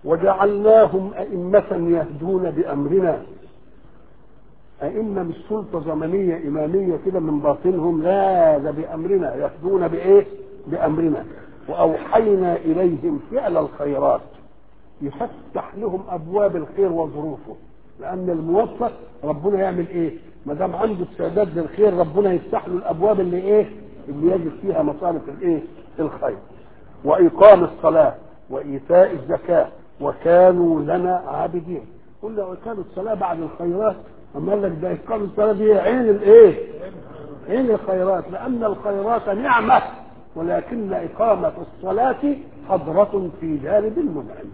وجعلناهم أئمة يهدون بأمرنا أئمة مش سلطة زمنية إمامية كده من باطنهم لا ده بأمرنا يهدون بإيه؟ بأمرنا وأوحينا إليهم فعل الخيرات يفتح لهم أبواب الخير وظروفه لأن الموفق ربنا يعمل إيه؟ ما دام عنده استعداد للخير ربنا يفتح له الأبواب اللي إيه؟ اللي يجد فيها مصارف الإيه؟ الخير وإقام الصلاة وإيتاء الزكاة وكانوا لنا عابدين قلنا وإقام الصلاة بعد الخيرات أما قال لك ده إقام الصلاة دي عين الإيه؟ عين الخيرات لأن الخيرات نعمة ولكن إقامة الصلاة حضرة في جانب المنعم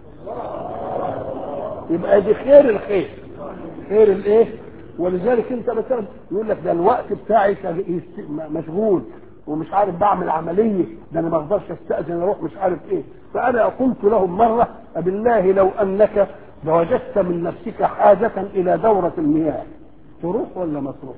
يبقى دي خير الخير خير الايه ولذلك انت مثلا يقول لك ده الوقت بتاعي مشغول ومش عارف بعمل عمليه ده انا ما اقدرش استاذن اروح مش عارف ايه فانا قلت لهم مره بالله لو انك وجدت من نفسك حاجه الى دوره المياه تروح ولا ما تروح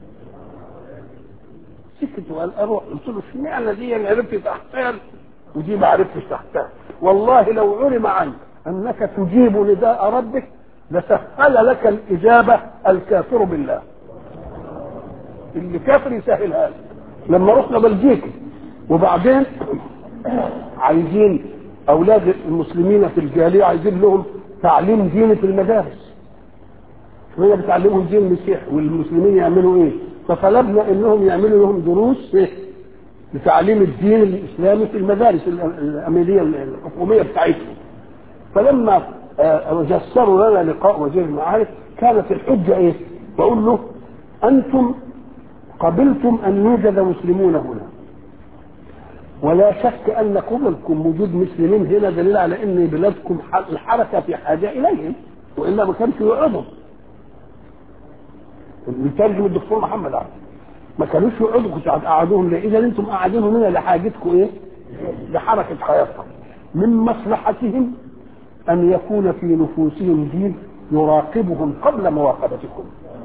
سكت وقال اروح قلت له اشمعنى دي انا عرفت تحتها ودي ما عرفتش تحتها والله لو علم عنك انك تجيب نداء ربك لسهل لك الاجابه الكافر بالله اللي كافر يسهلها لك لما رحنا بلجيكا وبعدين عايزين اولاد المسلمين في الجاليه عايزين لهم تعليم ديني في المدارس وهي بتعلمهم دين المسيح والمسلمين يعملوا ايه فطلبنا انهم يعملوا لهم دروس إيه؟ لتعليم الدين الاسلامي في المدارس الامريكيه الحكوميه بتاعتهم فلما جسروا لنا لقاء وزير المعارف كانت الحجه ايه؟ بقول له انتم قبلتم ان يوجد مسلمون هنا ولا شك ان قبلكم وجود مسلمين هنا دليل على ان بلادكم الحركه في حاجه اليهم والا ما كانش يقعدوا بيترجم الدكتور محمد عبد ما كانوش يقعدوا كنت قعدوهم ليه؟ اذا انتم قاعدينهم هنا لحاجتكم ايه؟ لحركه حياتكم من مصلحتهم ان يكون في نفوسهم دين يراقبهم قبل مراقبتكم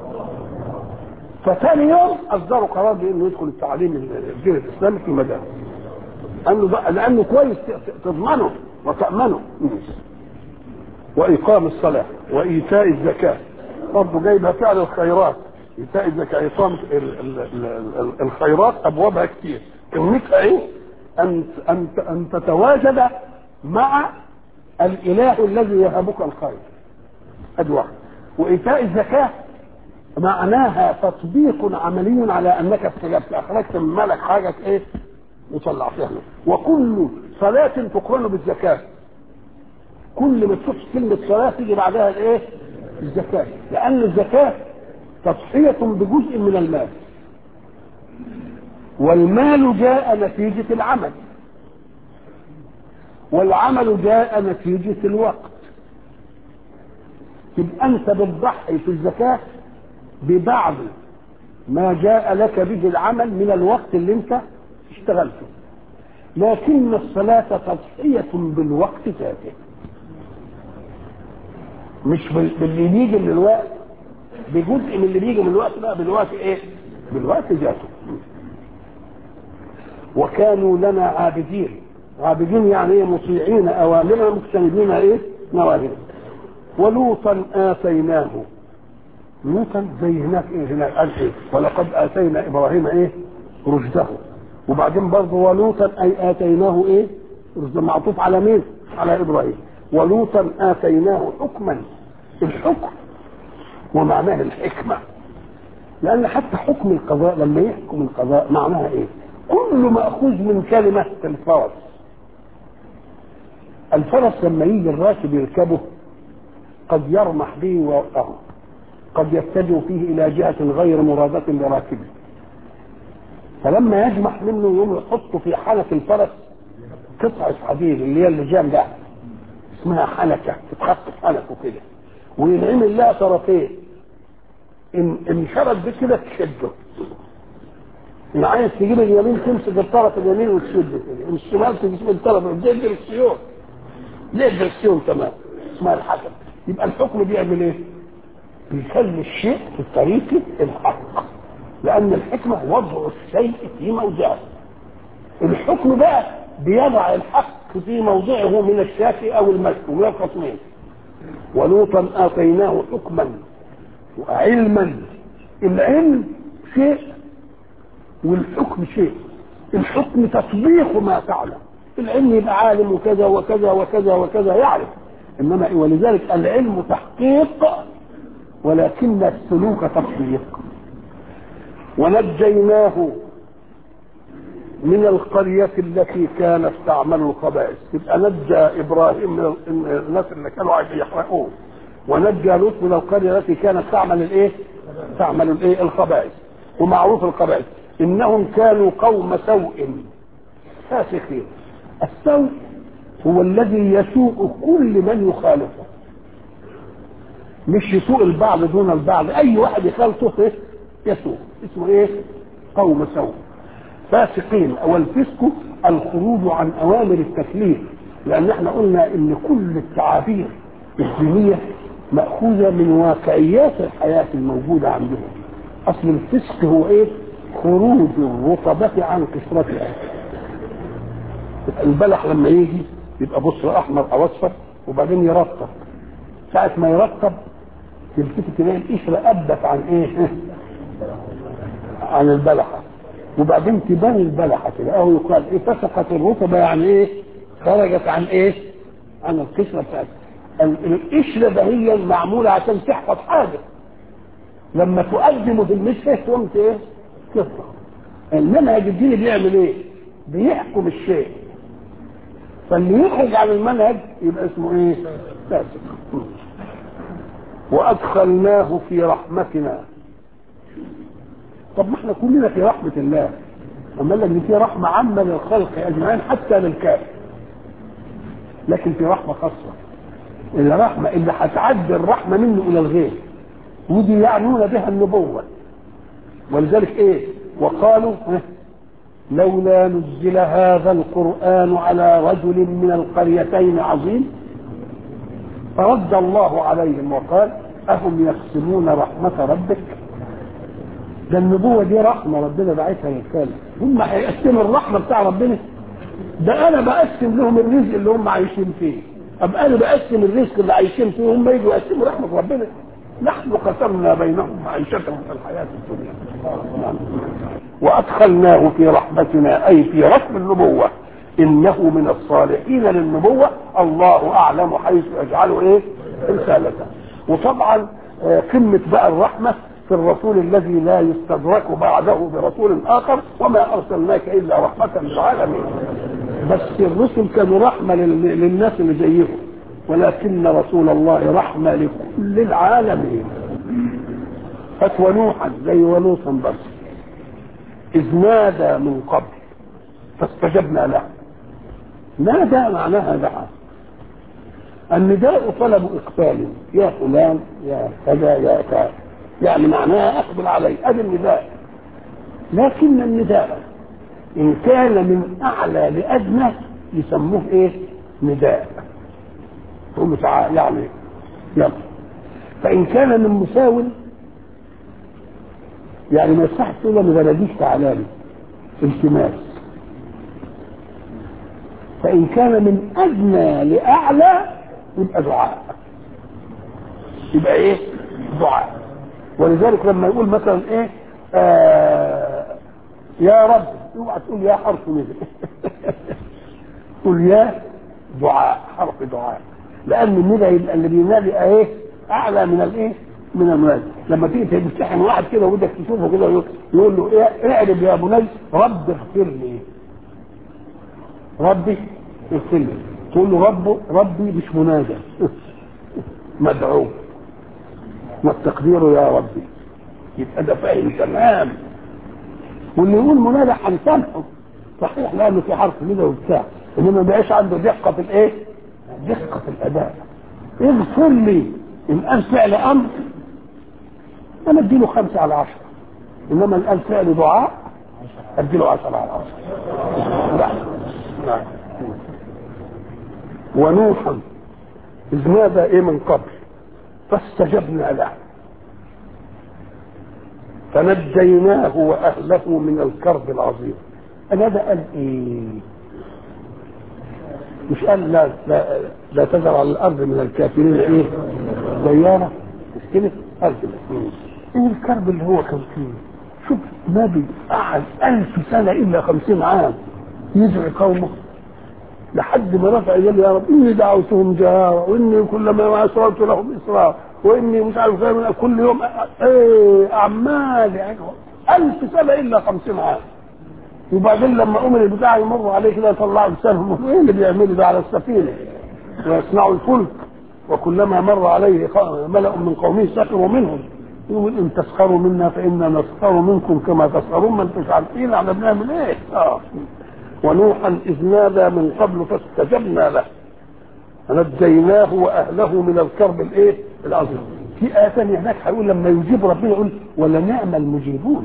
فثاني يوم اصدروا قرار بانه يدخل التعليم الدين الاسلامي في المدارس لانه بقى لانه كويس تضمنه وتامنه واقام الصلاه وايتاء الزكاه برضه جايبها فعل الخيرات ايتاء الزكاه اقامه الخيرات ابوابها كتير كلمتها ايه؟ ان ان ان تتواجد مع الاله الذي يهبك الخير ادي واحد وايتاء الزكاه معناها تطبيق عملي على انك استجبت اخرجت من مالك حاجه ايه وطلعتها له وكل صلاه تقرن بالزكاه كل ما تشوف كلمه صلاه تيجي بعدها الايه الزكاه لان الزكاه تضحيه بجزء من المال والمال جاء نتيجه العمل والعمل جاء نتيجه الوقت يبقى انت بتضحي في الزكاه ببعض ما جاء لك به العمل من الوقت اللي انت اشتغلته لكن الصلاة تضحية بالوقت ذاته مش باللي بيجي من الوقت بجزء من اللي بيجي من الوقت بقى بالوقت ايه بالوقت ذاته وكانوا لنا عابدين عابدين يعني ايه مطيعين اوامرنا مجتنبين ايه نواهينا ولوطا اتيناه لوطا زي هناك ايه هناك قال ايه ولقد اتينا ابراهيم ايه رشده وبعدين برضه ولوطا اي اتيناه ايه رشده معطوف على مين على ابراهيم ولوطا اتيناه حكما الحكم ومعناه الحكمه لان حتى حكم القضاء لما يحكم القضاء معناها ايه كل ماخوذ من كلمه الفرس الفرس لما يجي الراكب يركبه قد يرمح به ويوقعه قد يتجه فيه الى جهه غير مرادة لراكبه فلما يجمح منه يوم يحطه في حنك الفرس قطعة حديد اللي هي اللجام ده اسمها حنكة تتحط في حنكه كده وينعمل لها طرفين ان انشرت بكده تشده ان عايز تجيب اليمين تمسك الطرف اليمين وتشد كده ان الشمال تجيب الطرف دي السيوف دي السيوف تمام اسمها الحكم يبقى الحكم بيعمل ايه؟ بيخلي الشيء في طريقه الحق لان الحكمه وضع الشيء في موضعه الحكم بقى بيضع الحق في موضعه من الشافي او المشكو من الخصمين ولوطا اتيناه حكما وعلما العلم شيء والحكم شيء الحكم تطبيق ما تعلم العلم يبقى عالم وكذا وكذا وكذا وكذا يعرف انما ولذلك العلم تحقيق ولكن السلوك تطبيق ونجيناه من القرية التي كانت تعمل الخبائث يبقى نجى إبراهيم من الناس اللي كانوا عايزين يحرقوه ونجى لوط من القرية التي كانت تعمل الإيه؟ تعمل الإيه؟ الخبائث ومعروف الخبائث إنهم كانوا قوم سوء فاسقين السوء هو الذي يسوء كل من يخالفه مش يسوء البعض دون البعض أي واحد يخالفه يسوء اسمه إيه؟ قوم سوء فاسقين او الفسق الخروج عن اوامر التكليف لان احنا قلنا ان كل التعابير الدينيه ماخوذه من واقعيات الحياه الموجوده عندهم اصل الفسق هو ايه خروج الرطبة عن قشرتها البلح لما يجي يبقى بصر احمر او اصفر وبعدين يرطب ساعة ما يرطب تلتفت تلاقي القشرة أبت عن إيه؟ عن البلحة وبعدين تبان البلحه كده اهو يقال ايه فسقت الرطبه يعني ايه خرجت عن ايه عن القشره بتاعتها القشره ده هي المعموله عشان تحفظ حاجه لما تقدمه في المشفى تقوم ايه تطلع المنهج الديني بيعمل ايه بيحكم الشيء فاللي يخرج عن المنهج يبقى اسمه ايه فاسق وادخلناه في رحمتنا طب ما احنا كلنا في رحمة الله أما قال لك في رحمة عامة للخلق أجمعين حتى للكافر لكن في رحمة خاصة الرحمة اللي هتعدي الرحمة منه إلى الغير ودي يعنون بها النبوة ولذلك إيه وقالوا لولا نزل هذا القرآن على رجل من القريتين عظيم فرد الله عليهم وقال أهم يقسمون رحمة ربك ده النبوة دي رحمة ربنا باعتها للخالق هم هيقسموا الرحمة بتاع ربنا ده أنا بقسم لهم الرزق اللي هم عايشين فيه أبقى أنا بقسم الرزق اللي عايشين فيه هم يجوا يقسموا رحمة ربنا نحن قسمنا بينهم معيشتهم في الحياة الدنيا وأدخلناه في رحمتنا أي في رسم النبوة إنه من الصالحين للنبوة الله أعلم حيث يجعله إيه رسالته وطبعا قمة بقى الرحمة في الرسول الذي لا يستدرك بعده برسول اخر وما ارسلناك الا رحمه للعالمين بس الرسل كانوا رحمه للناس اللي زيهم ولكن رسول الله رحمه لكل العالمين فتوى نوحا زي ولوطا بس اذ نادى من قبل فاستجبنا له نادى معناها دعا النداء طلب اقبال يا فلان يا كذا يا كذا يعني معناها اقبل علي ادي النداء لكن النداء ان كان من اعلى لادنى يسموه ايه نداء تقول له تعالى يعني يلا فان كان من مساو يعني ما يصحش تقول له ما بلديش تعالى لي التماس فان كان من ادنى لاعلى يبقى دعاء يبقى ايه دعاء ولذلك لما يقول مثلا ايه آه يا رب اوعى تقول يا حرف نزل قول يا دعاء حرف دعاء لان الندى اللي بينادي ايه اعلى من الايه من المنادي لما تيجي تمتحن واحد كده وبدك تشوفه كده يقول له ايه اعرف يا بني رب اغفر لي ربي اغفر لي تقول له رب ربي مش منادى مدعو والتقدير يا ربي يبقى ده فاهم تمام واللي يقول منادى هنسامحه صحيح لانه في حرف كده وبتاع انما ما بقاش عنده دقه في الايه؟ دقه في الاداء اغفر لي ان قال فعل امر انا اديله خمسه على عشره انما ان قال فعل دعاء اديله عشره على عشره لا لا ونوحا اذ نادى ايه من قبل فاستجبنا له فنجيناه واهله من الكرب العظيم انا ده قال ايه مش قال لا لا, لا تذر على الارض من الكافرين ايه ديارة مش كده قال كده ايه الكرب اللي هو كان فيه شوف نبي قعد ألف سنة إلا خمسين عام يدعي قومه لحد ما رفع يقول يا رب إني دعوتهم جهارا وإني كلما أسررت لهم إسرار وإني مش عارف كام كل يوم إيه أعمال يعني ألف سنة إلا خمسين عام وبعدين لما أمر البتاع يمر عليه كده يطلعوا لسانهم إيه اللي بيعملوا ده على السفينة ويصنعوا الفلك وكلما مر عليه ملأ من قومه سخروا منهم يقول ان تسخروا منا فانا نسخر منكم كما تسخرون ما انتم عارفين احنا بنعمل ايه اه ونوحا اذ نادى من قبل فاستجبنا له فنجيناه واهله من الكرب الايه العظيم في ايه ثانيه هناك هيقول لما يجيب ربنا يقول ولا نعم المجيبون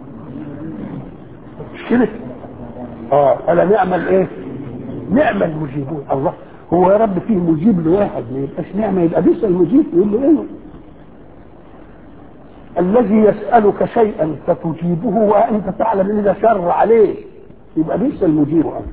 مش كده اه ولا نعمل ايه نعم المجيبون الله هو يا رب فيه مجيب لواحد ما يبقاش نعمه يبقى بيسال المجيب يقول له ايه الذي يسألك شيئا فتجيبه وأنت تعلم أن ده شر عليه يبقى بئس المجيب أنت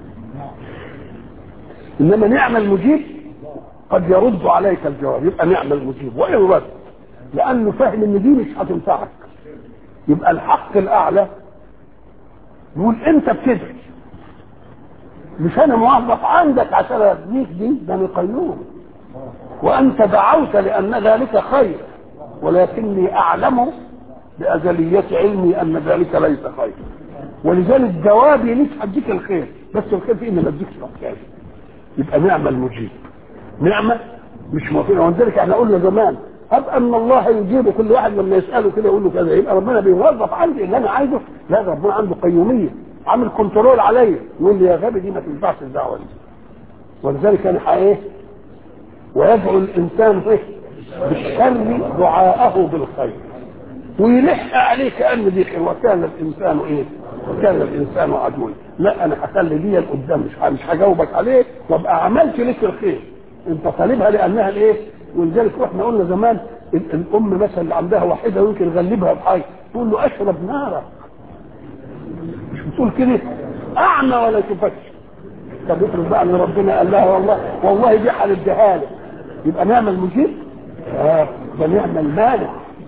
إنما نعم المجيب قد يرد عليك الجواب يبقى نعم المجيب وإن رد لأنه فاهم إن دي مش هتنفعك يبقى الحق الأعلى يقول أنت بتدعي مش أنا موظف عندك عشان أديك دي ده أنا قيوم وأنت دعوت لأن ذلك خير ولكني اعلم بازليه علمي ان ذلك ليس خير ولذلك جوابي ليك هديك الخير بس الخير في اني ما اديكش الخير يبقى نعمه المجيب نعمه مش موافقه ولذلك احنا قلنا زمان هب ان الله يجيب كل واحد لما يساله كده يقول له كذا يبقى ربنا بيوظف عندي اللي انا عايزه لا ربنا عنده قيوميه عامل كنترول عليا يقول لي يا غبي دي ما تنفعش الدعوه دي ولذلك انا ايه ويدعو الانسان فيه بالشر دعاءه بالخير ويلح عليه كان دي خير وكان الانسان ايه؟ وكان الانسان عدوا لا انا هخلي دي قدام مش مش هجاوبك عليه وابقى عملت لك الخير انت طالبها لانها الايه؟ ولذلك احنا قلنا زمان الام مثلا اللي عندها واحده ويمكن يغلبها بحاجه تقول له اشرب نارك مش بتقول كده اعمى ولا تفكر طب افرض بقى ان ربنا قال لها والله والله دي هنديها لك يبقى نعمل مجيب آه ده نعمل مانع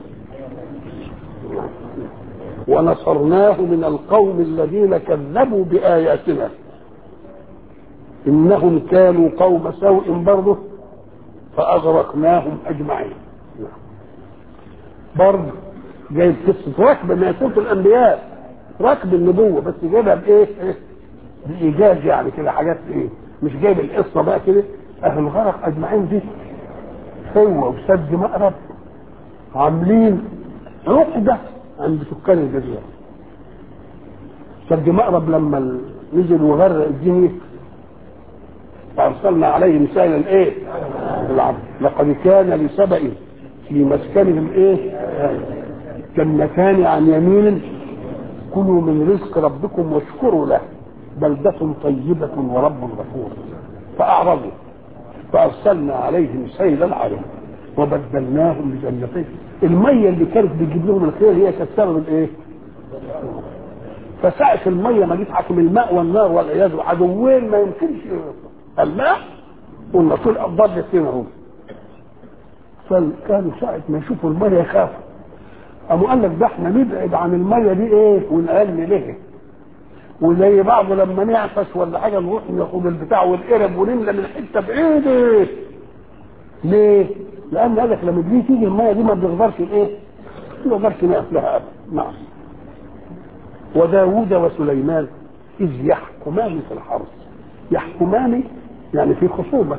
ونصرناه من القوم الذين كذبوا بآياتنا إنهم كانوا قوم سوء برضه فأغرقناهم أجمعين برضه جايب قصة ركب من سورة الأنبياء ركب النبوة بس جايبها بإيه؟ بإيجاز يعني كده حاجات إيه؟ مش جايب القصة بقى كده أهل الغرق أجمعين دي هو وسد مأرب عاملين عقدة عند سكان الجزيرة سد مأرب لما نزل وغرق الدنيا فأرسلنا عليهم سائلا إيه؟ العبد لقد كان لسبأ في مسكنهم إيه؟ جنتان عن يمين كلوا من رزق ربكم واشكروا له بلدة طيبة ورب غفور فأعرضوا فارسلنا عليهم سيل العرم وبدلناهم بجنتين الميه اللي كانت بتجيب لهم الخير هي كانت سبب الايه؟ فساعة الميه ما جيت حكم الماء والنار والعياذ عدوين ما يمكنش الماء قلنا طول افضل الاثنين اهو فكانوا ساعة ما يشوفوا الميه يخافوا قاموا قال لك ده احنا نبعد عن الميه دي ايه ونقل ليه وزي بعضه لما نعفس ولا حاجه نروح ناخد البتاع والقرب ونملى من حته بعيده ليه؟ لان قال لك لما تيجي تيجي الميه دي ما بنقدرش ايه؟ ما نقدرش نقف لها ابدا نعم وداوود وسليمان اذ يحكمان في الحرث يحكمان يعني في خصومه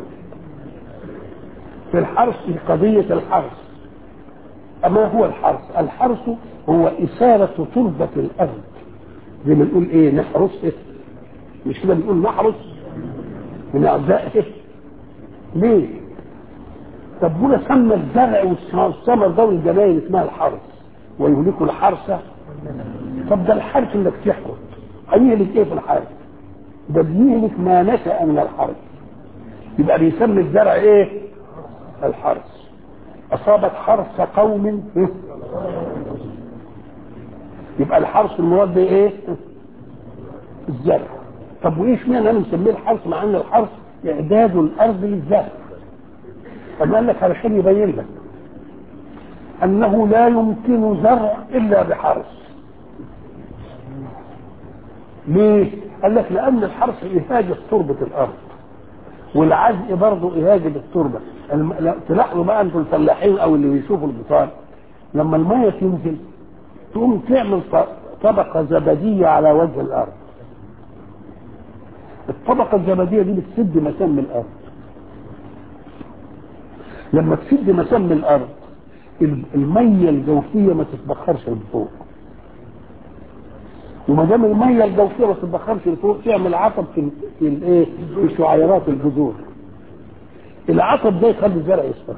في الحرث في قضيه الحرث أما هو الحرث الحرث هو إثارة تربة الأرض زي ما نقول إيه نحرسه مش كده بنقول نحرس من أعدائه ليه؟ طب هنا سمى الزرع والثمر ده والجناين اسمها الحرث ويهلك الحرث طب ده الحرث انك تحرث هيهلك ايه في الحرث؟ ده بيهلك ما نشأ من الحرث يبقى بيسمي الزرع ايه؟ الحرث أصابت حرث قوم يبقى الحرث المراد به ايه؟ الزرع طب وايش معنى انا مسميه الحرث مع ان الحرث اعداد الارض للزرع طب قال لك علشان يبين لك انه لا يمكن زرع الا بحرث ليه؟ قال لك لان الحرث اهاجه تربه الارض والعزق برضه اهاجه التربه الم... لا- تلاحظوا بقى انتوا الفلاحين او اللي بيشوفوا البطال لما الميه تنزل تقوم تعمل ط- طبقه زبديه على وجه الارض الطبقه الزبديه دي بتسد مسام الارض لما تسد مسام الارض ال- الميه الجوفيه ما تتبخرش لفوق وما دام الميه الجوفيه ما تتبخرش لفوق تعمل عطب في ال- في الايه في شعيرات الجذور العطب ده يخلي الزرع يصفر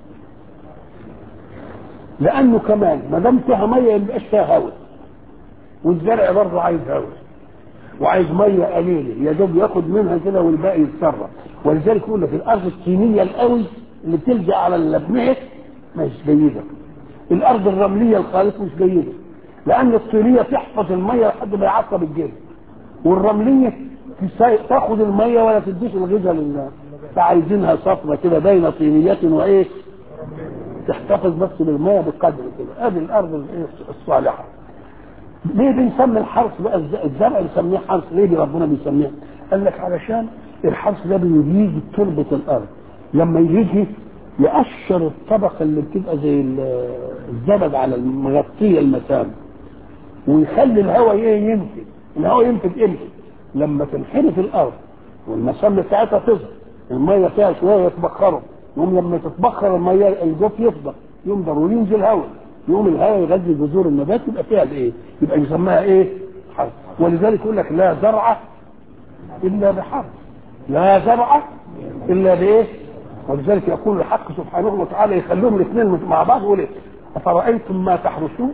لانه كمان ما دام فيها ميه ما يبقاش فيها هواء والزرع برضه عايز هواء وعايز ميه قليله يا دوب ياخد منها كده والباقي يتصرف ولذلك يقول لك الارض الطينيه القوي اللي بتلجا على اللبنيه مش جيده الارض الرمليه الخالصه مش جيده لان الطينيه تحفظ الميه لحد ما يعصب الجلد والرمليه تسا- تاخد الميه ولا تديش الغذاء لله فعايزينها صفرة كده بين طينية وايه تحتفظ بس بالميه بقدر كده ادي الارض الإيه؟ الصالحه ليه بنسمي الحرث بقى الز- الزرع بنسميه حرث ليه ربنا بيسميه قال لك علشان الحرث ده بيجي تربة الارض لما يجي يقشر الطبقه اللي بتبقى زي ال- الزبد على المغطيه المسام ويخلي الهواء ايه ينفذ الهواء ينفذ امتى لما تنحرف الارض والمسام بتاعتها تظهر الميه فيها شويه يتبخروا يوم لما تتبخر الميه الجوف يفضى ينظر وينزل هواء يوم الهواء يغذي جذور النبات يبقى فيها الايه؟ يبقى يسميها ايه؟ حرث ولذلك يقول لك لا زرع الا بحرث لا زرع الا بايه؟ ولذلك يقول الحق سبحانه وتعالى يخليهم الاثنين مع بعض يقول ايه؟ افرايتم ما تحرثون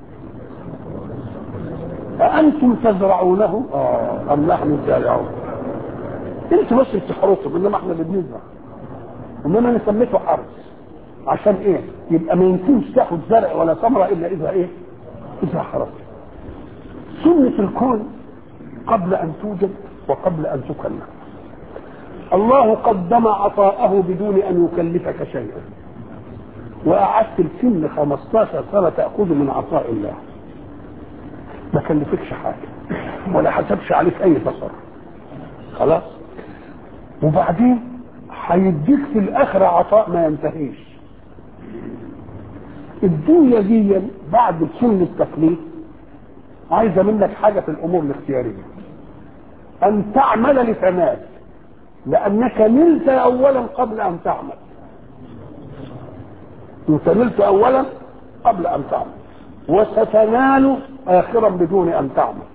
أأنتم تزرعونه آه أم نحن الزارعون انتوا بس بتحرثوا انما احنا اللي بنزرع انما انا سميته حرث عشان ايه؟ يبقى ما يمكنش تاخد زرع ولا ثمره الا اذا ايه؟ اذا حرثت سنة الكون قبل ان توجد وقبل ان تكلف الله قدم عطاءه بدون ان يكلفك شيئا وقعدت السن 15 سنه تاخذ من عطاء الله ما كلفكش حاجه ولا حسبش عليك اي تصرف خلاص وبعدين هيديك في الاخره عطاء ما ينتهيش الدنيا دي بعد سن التكليف عايزه منك حاجه في الامور الاختياريه ان تعمل لتنال لانك نلت اولا قبل ان تعمل انت نلت اولا قبل ان تعمل وستنال اخرا بدون ان تعمل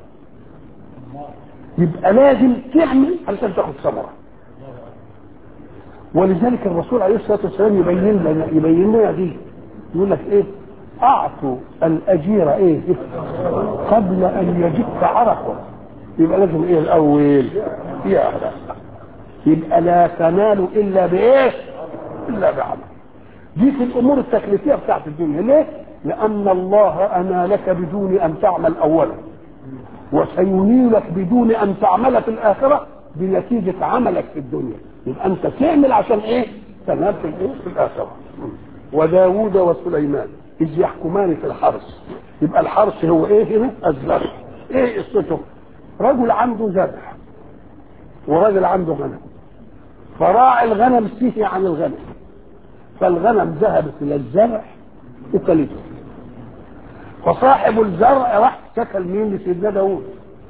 يبقى لازم تعمل علشان تاخد ثمره ولذلك الرسول عليه الصلاه والسلام يبين لنا يبين لنا دي يقول لك ايه اعطوا الاجير ايه قبل ان يجف عرقه يبقى لازم ايه الاول يا أهلا. يبقى لا تنال الا بايه الا بعمل دي في الامور التكليفيه بتاعت الدنيا ليه لان الله انالك بدون ان تعمل اولا وسينيلك بدون ان تعمل في الاخره بنتيجه عملك في الدنيا يبقى انت تعمل عشان ايه تنال في الايه في الاخره وداوود وسليمان اذ يحكمان في الحرث يبقى الحرث هو ايه هنا الزرع ايه قصته رجل عنده زرع ورجل عنده غنم فراعي الغنم سهي عن الغنم فالغنم ذهبت الى الزرع وكلته فصاحب الزرع راح شكل مين لسيدنا داوود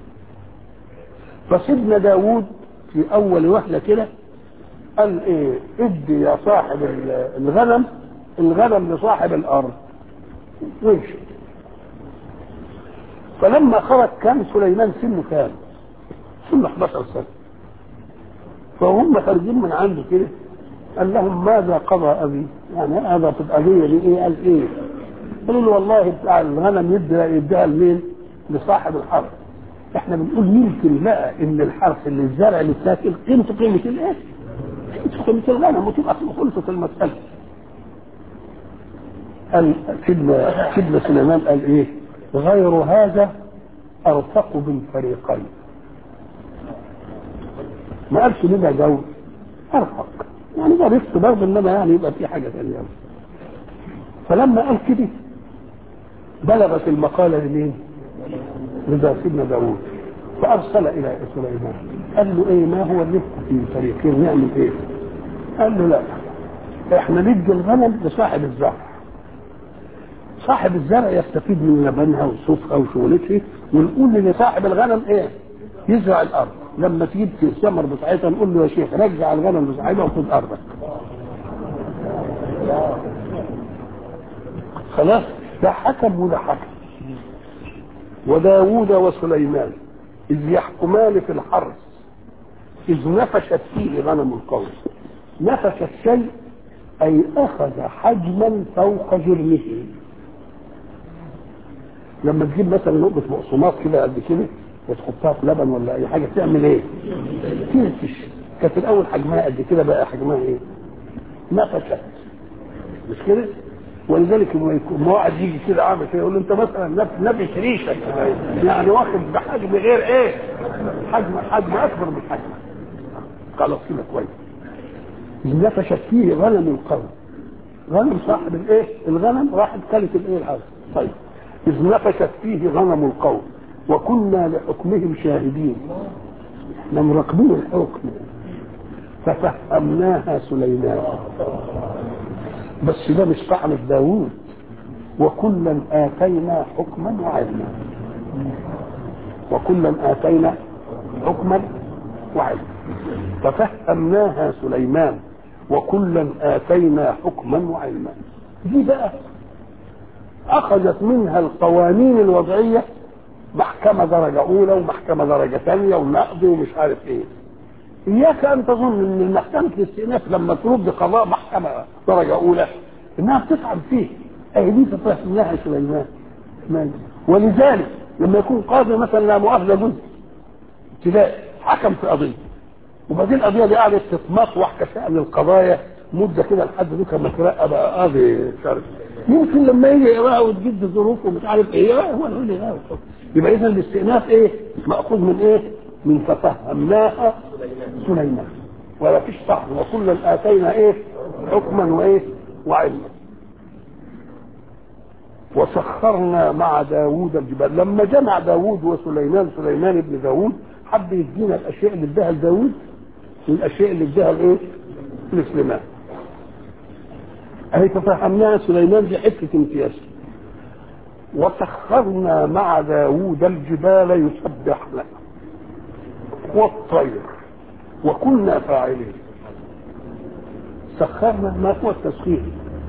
فسيدنا داوود في اول وهله كده قال ايه ادي يا صاحب الغنم الغنم لصاحب الارض ويمشي فلما خرج كان سليمان سنه كام؟ سنه 11 سنه فهم خارجين من عنده كده قال لهم ماذا قضى ابي؟ يعني هذا تبقى لي ايه؟ قال ايه؟ قالوا له والله بتاع الغنم يدي يديها لمين؟ لصاحب الحرث. احنا بنقول يمكن بقى ان الحرث اللي الزرع اللي تاكل قيمته قيمه الايه؟ قيمته قيمه الغنم وتبقى خلصت المساله. قال سيدنا سيدنا سليمان قال ايه؟ غير هذا ارفق بالفريقين. ما قالش لنا جو ارفق يعني ده رفق برضه انما يعني يبقى في حاجه ثانيه فلما قال كده بلغت المقاله لمين؟ لذا سيدنا داوود فارسل الى سليمان قال له ايه ما هو الرفق في طريقين نعمل ايه؟ قال له لا احنا ندي الغنم لصاحب الزرع صاحب الزرع يستفيد من لبنها وصوفها وشغلتها ونقول لصاحب الغنم ايه؟ يزرع الارض لما تجيب في الثمر بتاعتها نقول له يا شيخ رجع الغنم لصاحبها وخد ارضك خلاص ده حكم وده حكم وداوود وسليمان إذ يحكمان في الحرث إذ نفشت فيه غنم القوم نفشت شيء أي أخذ حجما فوق جرمه لما تجيب مثلا نقطة بقسماط كده قد كده وتحطها في لبن ولا أي حاجة تعمل إيه؟ تنفش كانت الأول حجمها قد كده بقى حجمها إيه؟ نفشت مش كده؟ ولذلك لما يكون واحد يجي كده عامل كده يقول له انت مثلا نفس ريشك يعني واخد بحجم غير ايه؟ حجم حجم اكبر من حجمك خلاص كده كويس نفشت فيه غنم القوم غنم صاحب الايه؟ الغنم راحت كلت الايه الارض طيب اذ نفشت فيه غنم القوم وكنا لحكمهم شاهدين احنا مراقبين الحكم ففهمناها سليمان بس ده مش طعم داوود وكلا آتينا حكما وعلما وكلا آتينا حكما وعلما ففهمناها سليمان وكلا آتينا حكما وعلما دي بقى أخذت منها القوانين الوضعية محكمة درجة أولى ومحكمة درجة ثانية ونقضي ومش عارف إيه إياك أن تظن أن محكمة الاستئناف لما ترد قضاء محكمة درجة أولى إنها بتفعل فيه أي دي تفهمناها سليمان ولذلك لما يكون قاضي مثلا لا مؤاخذة جزء تلاقي حكم في قضية وبعدين القضية دي قعدت تتمط واحكى شأن القضايا مدة كده لحد ذوك ما ترقى بقى قاضي مش عارف يمكن لما يجي يقراها وتجد ظروفه ومش عارف ايه هو اللي يقول يبقى اذا الاستئناف ايه؟ مأخوذ من ايه؟ من ففهمناها سليمان ولا فيش صح وكلا اتينا ايه حكما وايه وعلما وسخرنا مع داوود الجبال لما جمع داوود وسليمان سليمان ابن داوود حب يدينا الاشياء اللي اداها لداوود والاشياء اللي اداها لايه لسليمان اهي تفهمناها سليمان دي حته امتياز وسخرنا مع داوود الجبال يسبحن والطير وكنا فاعلين سخرنا ما هو التسخير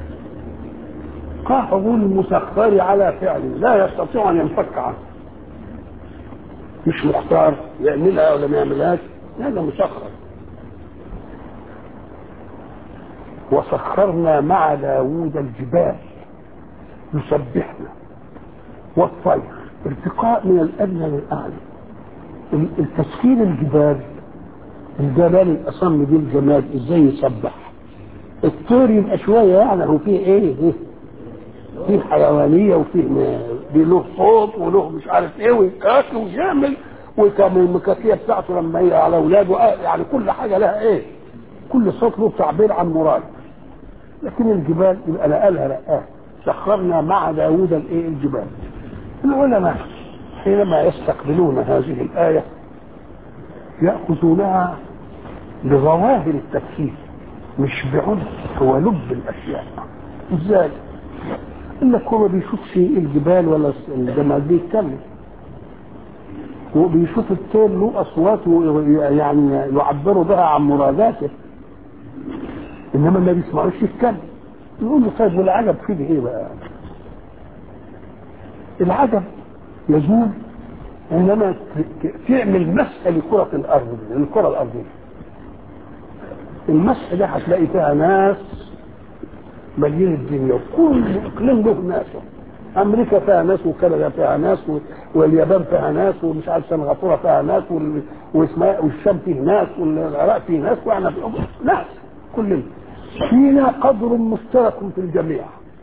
قهر المسخر على فعل لا يستطيع ان ينفك عنه مش مختار يعملها ولا ما يعملهاش هذا مسخر وسخرنا مع داوود الجبال يسبحنا والطير ارتقاء من الادنى للاعلى التسخير الجبال الجبال الاصم دي الجماد ازاي يسبح الطير يبقى شويه يعني هو فيه ايه, إيه؟ فيه حيوانيه وفيه له صوت وله مش عارف ايه ويكاكي ويعمل وكان المكاكيه بتاعته لما هي على اولاده يعني كل حاجه لها ايه كل صوت له تعبير عن مراد لكن الجبال يبقى نقلها رقاه سخرنا مع داوود الايه الجبال العلماء حينما يستقبلون هذه الآية يأخذونها بظواهر التفسير مش بعنف هو لب الأشياء ازاي؟ انك هو ما بيشوفش الجبال ولا الجمال بيتكلم هو بيشوف الطير له اصوات يعني يعبروا بها عن مراداته انما ما بيسمعوش يتكلم يقول له طيب والعجب فيه ايه بقى؟ العجب يزول عندما تعمل مسح لكرة الأرض للكرة الأرضية المسح ده هتلاقي فيها ناس مليين الدنيا وكل اقليم له ناسه امريكا فيها ناس وكندا فيها ناس واليابان فيها ناس ومش عارف سنغافوره فيها ناس والشام فيه ناس والعراق فيه ناس واحنا في ناس كلنا فينا قدر مشترك في الجميع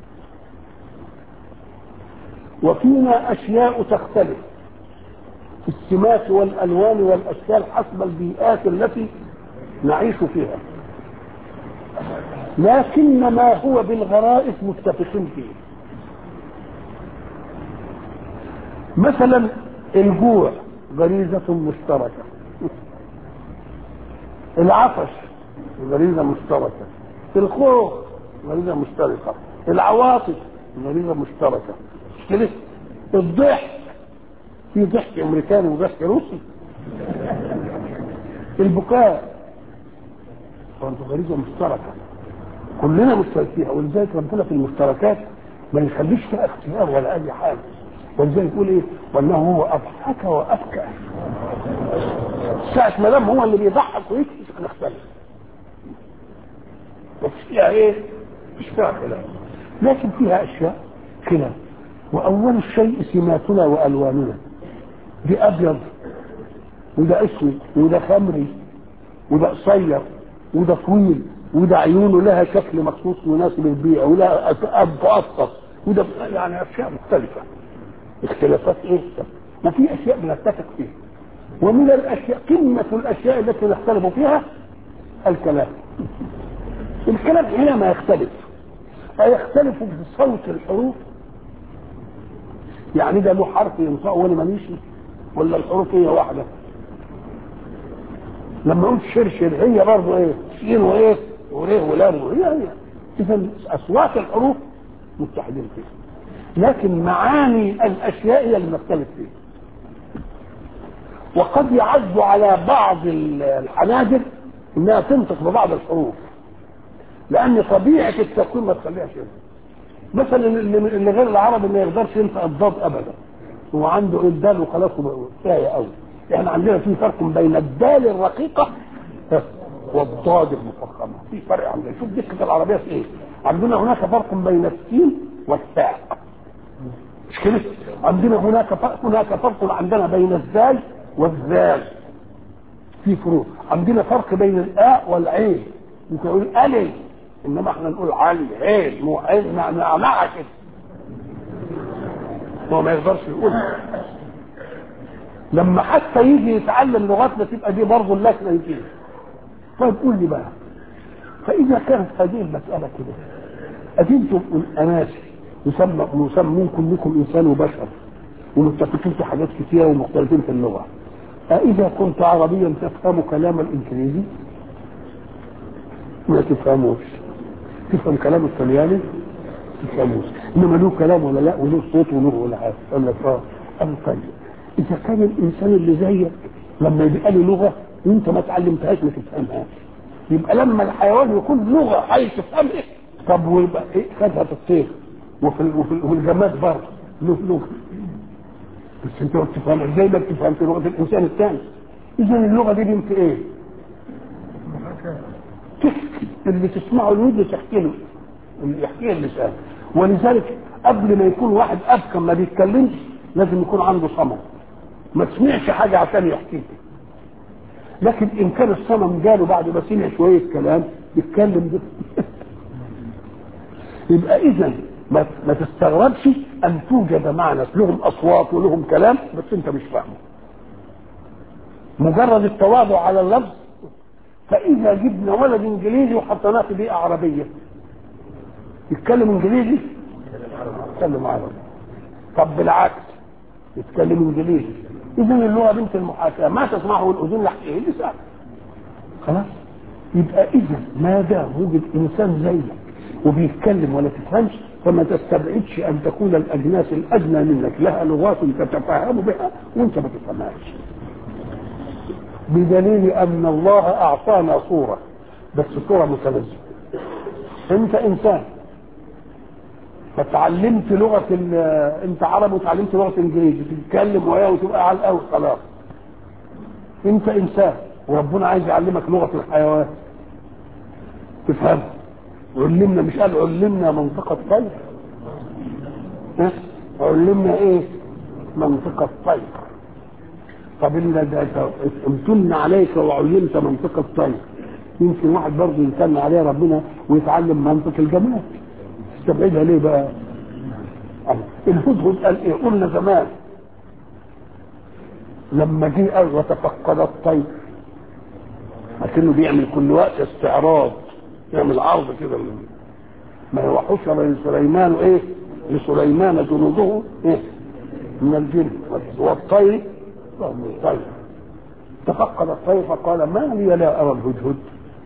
وفينا اشياء تختلف في السمات والالوان والاشكال حسب البيئات التي نعيش فيها لكن ما هو بالغرائز متفقين فيه مثلا الجوع غريزة مشتركة العطش غريزة مشتركة الخوف غريزة مشتركة العواطف غريزة مشتركة مش كده الضحك في ضحك امريكاني وضحك روسي البكاء برضه غريزة مشتركة كلنا مشتركين ولذلك ربنا في المشتركات ما يخليش فيها اختيار ولا اي حاجه ولذلك يقول ايه وانه هو اضحك وابكى ساعة ما دام هو اللي بيضحك ويبكي هنختلف بس فيها ايه؟ مش فيها خلاف لكن فيها اشياء خلاف واول الشيء سماتنا والواننا دي ابيض وده اسود وده خمري وده قصير وده طويل وده عيونه لها شكل مخصوص يناسب البيئه ولا مؤقت وده يعني اشياء مختلفه اختلافات ايه؟ ما في اشياء بنتفق فيها ومن الاشياء قمه الاشياء التي نختلف فيها الكلام الكلام هنا ما يختلف فيختلف في صوت الحروف يعني ده له حرف ينطق وانا ماليش ولا الحروف هي واحده لما قلت شرشر هي برضه ايه شين وايه وريه ولام هي هي اذا اصوات الحروف متحدين فيها لكن معاني الاشياء هي اللي نختلف فيها وقد يعز على بعض الحناجر انها تنطق ببعض الحروف لان طبيعه التكوين ما تخليهاش كده مثلا اللي غير العربي ما يقدرش ينطق الضاد ابدا هو عنده الدال وخلاص كفايه قوي احنا عندنا في فرق بين الدال الرقيقه والضاد المفخمه في فرق عندنا شوف دقه العربيه في ايه عندنا هناك فرق بين السين والتاء مش كده عندنا هناك فرق هناك فرق عندنا بين الزاي والذال في فروق عندنا فرق بين الاء والعين انت تقول الي انما احنا نقول علي عين مو عين مع مع, مع كده هو ما يقدرش يقول لما حتى يجي يتعلم لغتنا تبقى دي برضه اللكنه يجي طيب قول لي بقى فاذا كانت هذه المساله كده ادينتم الاناسي يسمى يسمون كلكم انسان وبشر ومتفقين في حاجات كثيره ومختلفين في اللغه أإذا كنت عربيا تفهم كلام الإنجليزي ما تفهموش تفهم كلام الطلياني تفهموش إنما له كلام ولا لا وله صوت وله ولا حاجة قال لك اه قال طيب إذا كان الإنسان اللي زيك لما يبقى له لغة وأنت ما تعلمتهاش ما تفهمهاش يبقى لما الحيوان يكون لغة عايز تفهمها طب ويبقى إيه خدها في الطير وفي وفي الجماد برضه له لغة بس انت ما بتفهمش زي ما بتفهم في لغه الانسان الثاني اذا اللغه دي بنت ايه؟ تحكي اللي تسمعه الودن تحكي له اللي يحكيه اللسان ولذلك قبل ما يكون واحد ابكم ما بيتكلمش لازم يكون عنده صمم ما تسمعش حاجه عشان يحكيك لكن ان كان الصمم جاله بعد ما سمع شويه كلام يتكلم ده يبقى اذا ما, ما تستغربش ان توجد مع ناس لهم اصوات ولهم كلام بس انت مش فاهمه مجرد التواضع على اللفظ فاذا جبنا ولد انجليزي وحطيناه في بيئه عربيه يتكلم انجليزي يتكلم عربي طب بالعكس يتكلم انجليزي اذا اللغه بنت المحاكاه ما تسمعه الاذن يحكيه اللسان خلاص يبقى اذا ما دام وجد انسان زيك وبيتكلم ولا تفهمش فما تستبعدش ان تكون الاجناس الادنى منك لها لغات تتفهم بها وانت ما تفهمهاش بدليل ان الله اعطانا صوره بس صوره متنزهه انت انسان فتعلمت لغه انت عربي وتعلمت لغه انجليزي تتكلم وياه وتبقى على الاول خلاص انت انسان وربنا عايز يعلمك لغه الحيوان تفهمها علمنا مش قال علمنا منطقة الطير ها علمنا ايه منطقة الطير طب ان ده امتن عليك وعلمت منطقة الطير يمكن واحد برضه يمتن عليه ربنا ويتعلم منطق الجمال استبعدها ليه بقى الهدهد قال ايه قلنا زمان لما جه قال وتفقد الطير لكنه بيعمل كل وقت استعراض يعمل عرض كده ما هو حشر لسليمان ايه لسليمان جنوده ايه من الجن والطير من الطير تفقد الطير فقال ما لي لا ارى الهدهد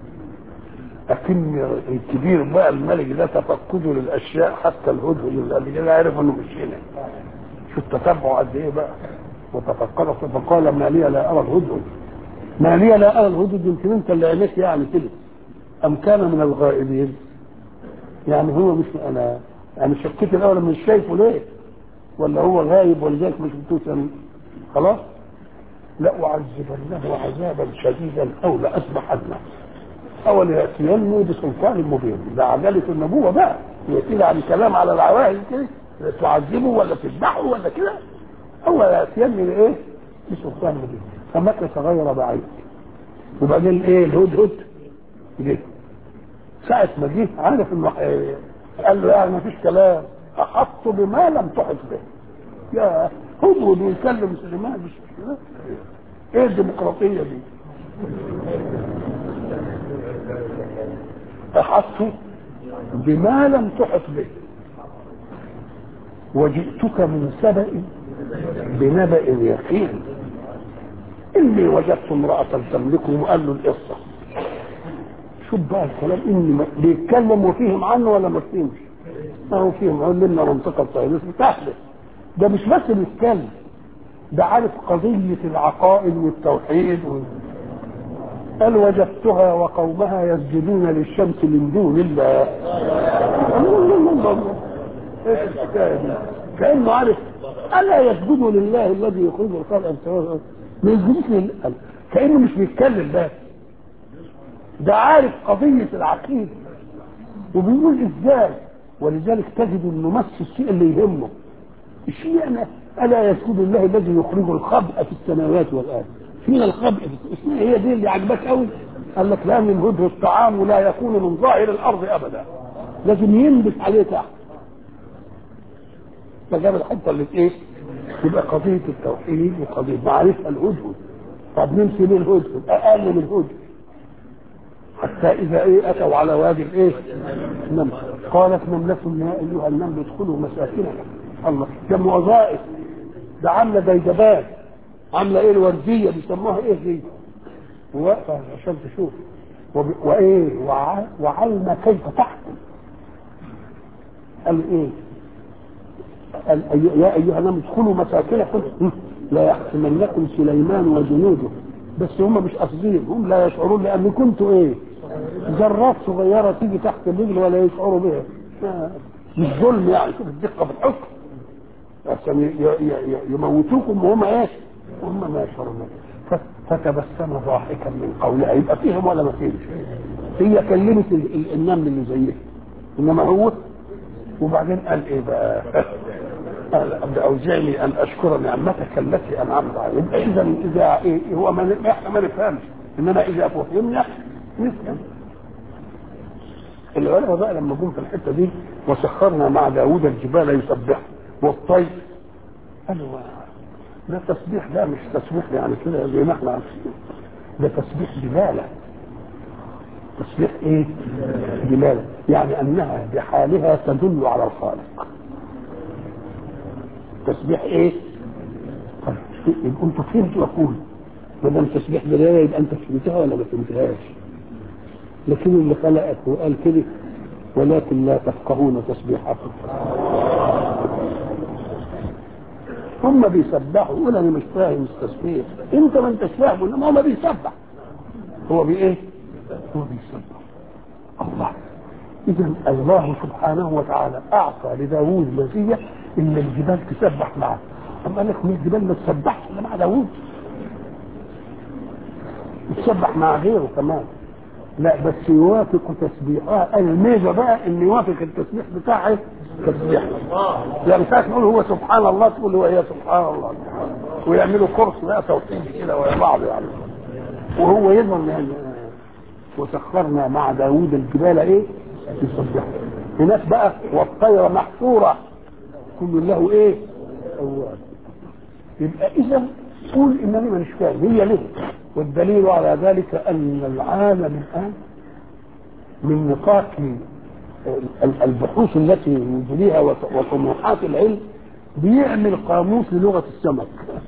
لكن الكبير بقى الملك ده تفقده للاشياء حتى الهدهد اللي قبل كده عرف انه مش هنا شوف تتبعه قد ايه بقى وتفقده فقال ما لي لا ارى الهدهد ما لي لا ارى الهدهد يمكن انت اللي عينيك يعني كده ام كان من الغائبين يعني هو مش انا يعني شكيت الاول مش شايفه ليه ولا هو غايب ولذلك مش بتوسم خلاص لأعذبنه عذابا شديدا او لأذبحنه او لياتيني بسلطان مبين ده عجله النبوه بقى ياتي عن كلام على العواهل كده تعذبه ولا تذبحه ولا كده او ياتيني بايه؟ بسلطان مبين فمكث غير بعيد وبعدين ايه الهدهد جه ساعة ما جه عارف انه قال له يعني مفيش كلام احط بما لم تحط به يا هدهد ويكلم سليمان مش كده ايه الديمقراطية دي احط بما لم تحط به وجئتك من سبأ بنبأ يقين إني وجدت امرأة تملكهم وقال له القصة شوف بقى الكلام إني بيتكلم وفيهم عنه ولا ما فيهمش؟ ما هو فيهم قال لنا منطقة الطيب بتحدث ده مش بس بيتكلم ده عارف قضية العقائد والتوحيد و... قال وجدتها وقومها يسجدون للشمس من دون الله ايش الحكايه دي؟ كانه عارف الا يسجدوا لله الذي يخرج الخلق سواء ما يسجدوش لله كانه مش بيتكلم بس ده عارف قضيه العقيده وبيقول ازاي ولذلك تجد انه مس الشيء اللي يهمه الشيء أنا الا يسجد الله الذي يخرج الخبء في السماوات والارض فينا الخبء اسمها هي دي اللي عجبك قوي قال لك لا من هدر الطعام ولا يكون من ظاهر الارض ابدا لازم ينبت عليه تحت فجاب الحته اللي ايه يبقى قضيه التوحيد وقضيه معرفه الهدهد طب نمشي من الهدهد اقل من الهدهد حتى اذا ايه اتوا على وادي الايه النمل قالت نملة يا ايها النمل ادخلوا مساكنكم الله كم وظائف ده عامله زي جبال عامله ايه الورديه بيسموها ايه دي وواقفه عشان تشوف وب... وايه وع... وعلم كيف تحكم قال ايه قال يا ايها الناس ادخلوا مساكنكم لا يحكمنكم سليمان وجنوده بس هم مش قاصدين هم لا يشعرون لان كنتوا ايه ذرات صغيره تيجي تحت الرجل ولا يشعروا بها مش ظلم يعني شوف الدقه في الحكم عشان يموتوكم وهم ايه هم ما يشعرون فتبسم ضاحكا من قولها يبقى فيهم ولا ما فيهمش هي كلمت النمل اللي زيه انما هو وبعدين قال ايه بقى قال اوزعني ان اشكر نعمتك التي انعمت علي يبقى اذا اذا إيه هو ما احنا ما نفهمش انما اذا فهمنا نفهم العلماء بقى لما جم في الحته دي وسخرنا مع داوود الجبال يسبح والطير قالوا ده تسبيح ده مش تسبيح يعني كده زي ما احنا عارفين ده تسبيح دلاله تسبيح ايه؟ دلاله يعني انها بحالها تدل على الخالق تسبيح ايه؟ طيب يبقى انتوا فهمتوا اقول ما دام تسبيح دلاله يبقى انت فهمتها ولا ما فهمتهاش؟ لكن اللي خلقك وقال كده ولكن لا تفقهون تسبيحكم هم بيسبحوا يقول انا مش فاهم التسبيح انت ما انتش فاهم انما هو بيسبح هو بايه؟ هو بيسبح الله اذا الله سبحانه وتعالى اعطى لداوود مزيه ان الجبال تسبح معه اما قال لك من الجبال ما تسبحش الا مع داوود تسبح مع غيره كمان لا بس يوافق تسبيحها الميزه بقى ان يوافق التسبيح بتاعه تسبيح يعني ساعه نقول هو سبحان الله تقول هو هي سبحان الله ويعملوا كورس بقى توحيد كده ويا بعض يعني وهو يضمن يعني وسخرنا مع داوود الجبال ايه يسبح هناك بقى والطير محشوره كل له ايه أواب. يبقى اذا قول انني مانيش فاهم هي ليه والدليل على ذلك ان العالم الان من نطاق البحوث التي يجريها وطموحات العلم بيعمل قاموس للغه السمك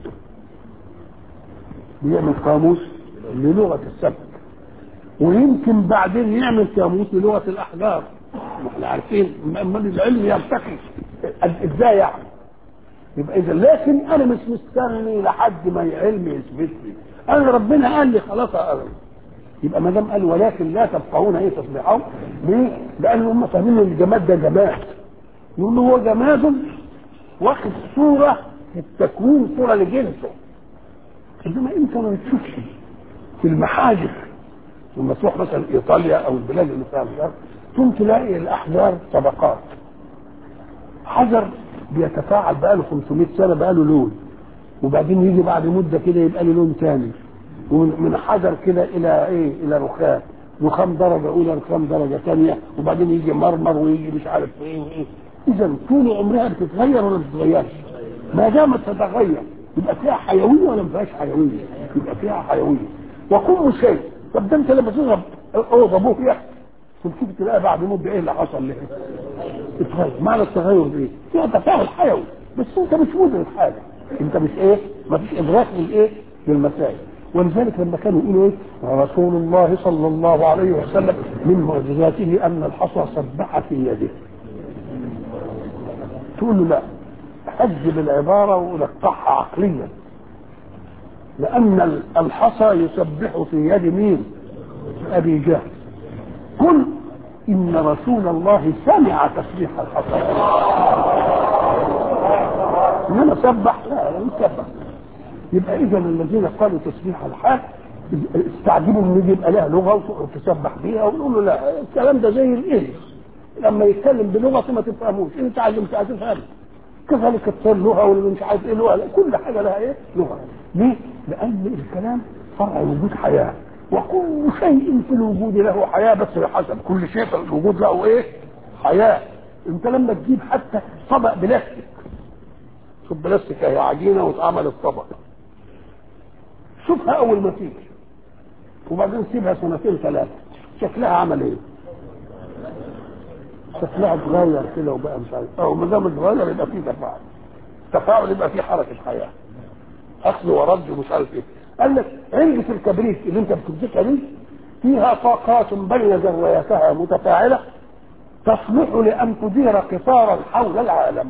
بيعمل قاموس للغه السمك ويمكن بعدين يعمل قاموس للغه الاحجار احنا عارفين امال العلم يرتقي ازاي يعني يبقى اذا لكن انا مش مستني لحد ما العلم يثبت لي انا ربنا قال لي خلاص أقرب. يبقى ما دام قال ولكن لا تفقهون ايه تصبحون ليه؟ لان هم فاهمين ان الجماد ده جماد يقول هو جماد واخد صوره التكوين صوره لجنسه انما انت ما بتشوفش في المحاجر لما تروح مثلا ايطاليا او البلاد اللي فيها الغرب ثم تلاقي الاحجار طبقات حجر بيتفاعل بقاله 500 سنه بقاله لون وبعدين يجي بعد مده كده يبقى له لون ثاني ومن حجر كده الى ايه الى رخام رخام درجه اولى رخام درجه ثانيه وبعدين يجي مرمر ويجي مش عارف ايه وايه اذا طول عمرها بتتغير ولا ما بتتغيرش ما دامت تتغير يبقى فيها حيويه ولا ما فيهاش حيويه يبقى فيها حيويه وكل شيء طب ده انت لما تضرب اوضه ابوه تشوف تلاقي بعد مده ايه اللي حصل له اتغير معنى التغير ايه؟ فيها تفاعل حيوي بس انت مش مدرك حاجه انت مش ايه؟ ما فيش ادراك للايه؟ للمسائل ولذلك لما كانوا يقولوا ايه؟ رسول الله صلى الله عليه وسلم من معجزاته ان الحصى سبح في يده. تقول له لا حجب العباره ونقطعها عقليا. لان الحصى يسبح في يد مين؟ ابي جهل. قل ان رسول الله سمع تسبيح الحصى. انما سبح لا لا سبح يبقى اذا الذين قالوا تسبيح الحال استعجبوا ان يبقى لها لغه وتسبح بيها ونقول له لا الكلام ده زي الايه لما يتكلم بلغه ما تفهموش انت علمت هتفهم كذلك الطير لغه واللي مش عارف ايه لغه كل حاجه لها ايه لغه ليه؟ لان الكلام فرع وجود حياه وكل شيء في الوجود له حياه بس بحسب كل شيء في الوجود له ايه؟ حياه انت لما تجيب حتى طبق بلاستيك شوف بلاستيك هي عجينه واتعملت طبق شوفها اول ما تيجي وبعدين سيبها سنتين ثلاثه شكلها عمل ايه؟ شكلها اتغير كده وبقى مش عارف او ما دام اتغير يبقى فيه تفاعل تفاعل يبقى فيه حركه حياه اخذ ورد ومش عارف ايه قال لك علبه الكبريت اللي انت بتمسكها دي فيها طاقات بين ذرياتها متفاعله تصلح لان تدير قطارا حول العالم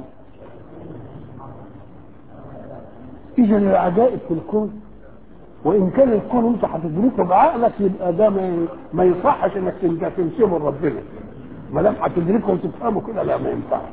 اذا العجائب في الكون وان كان الكون انت هتدركه بعقلك يبقى ده ما, ما يصحش انك تنسبه لربنا ما دام هتدركه وتفهمه كده لا ما ينفعش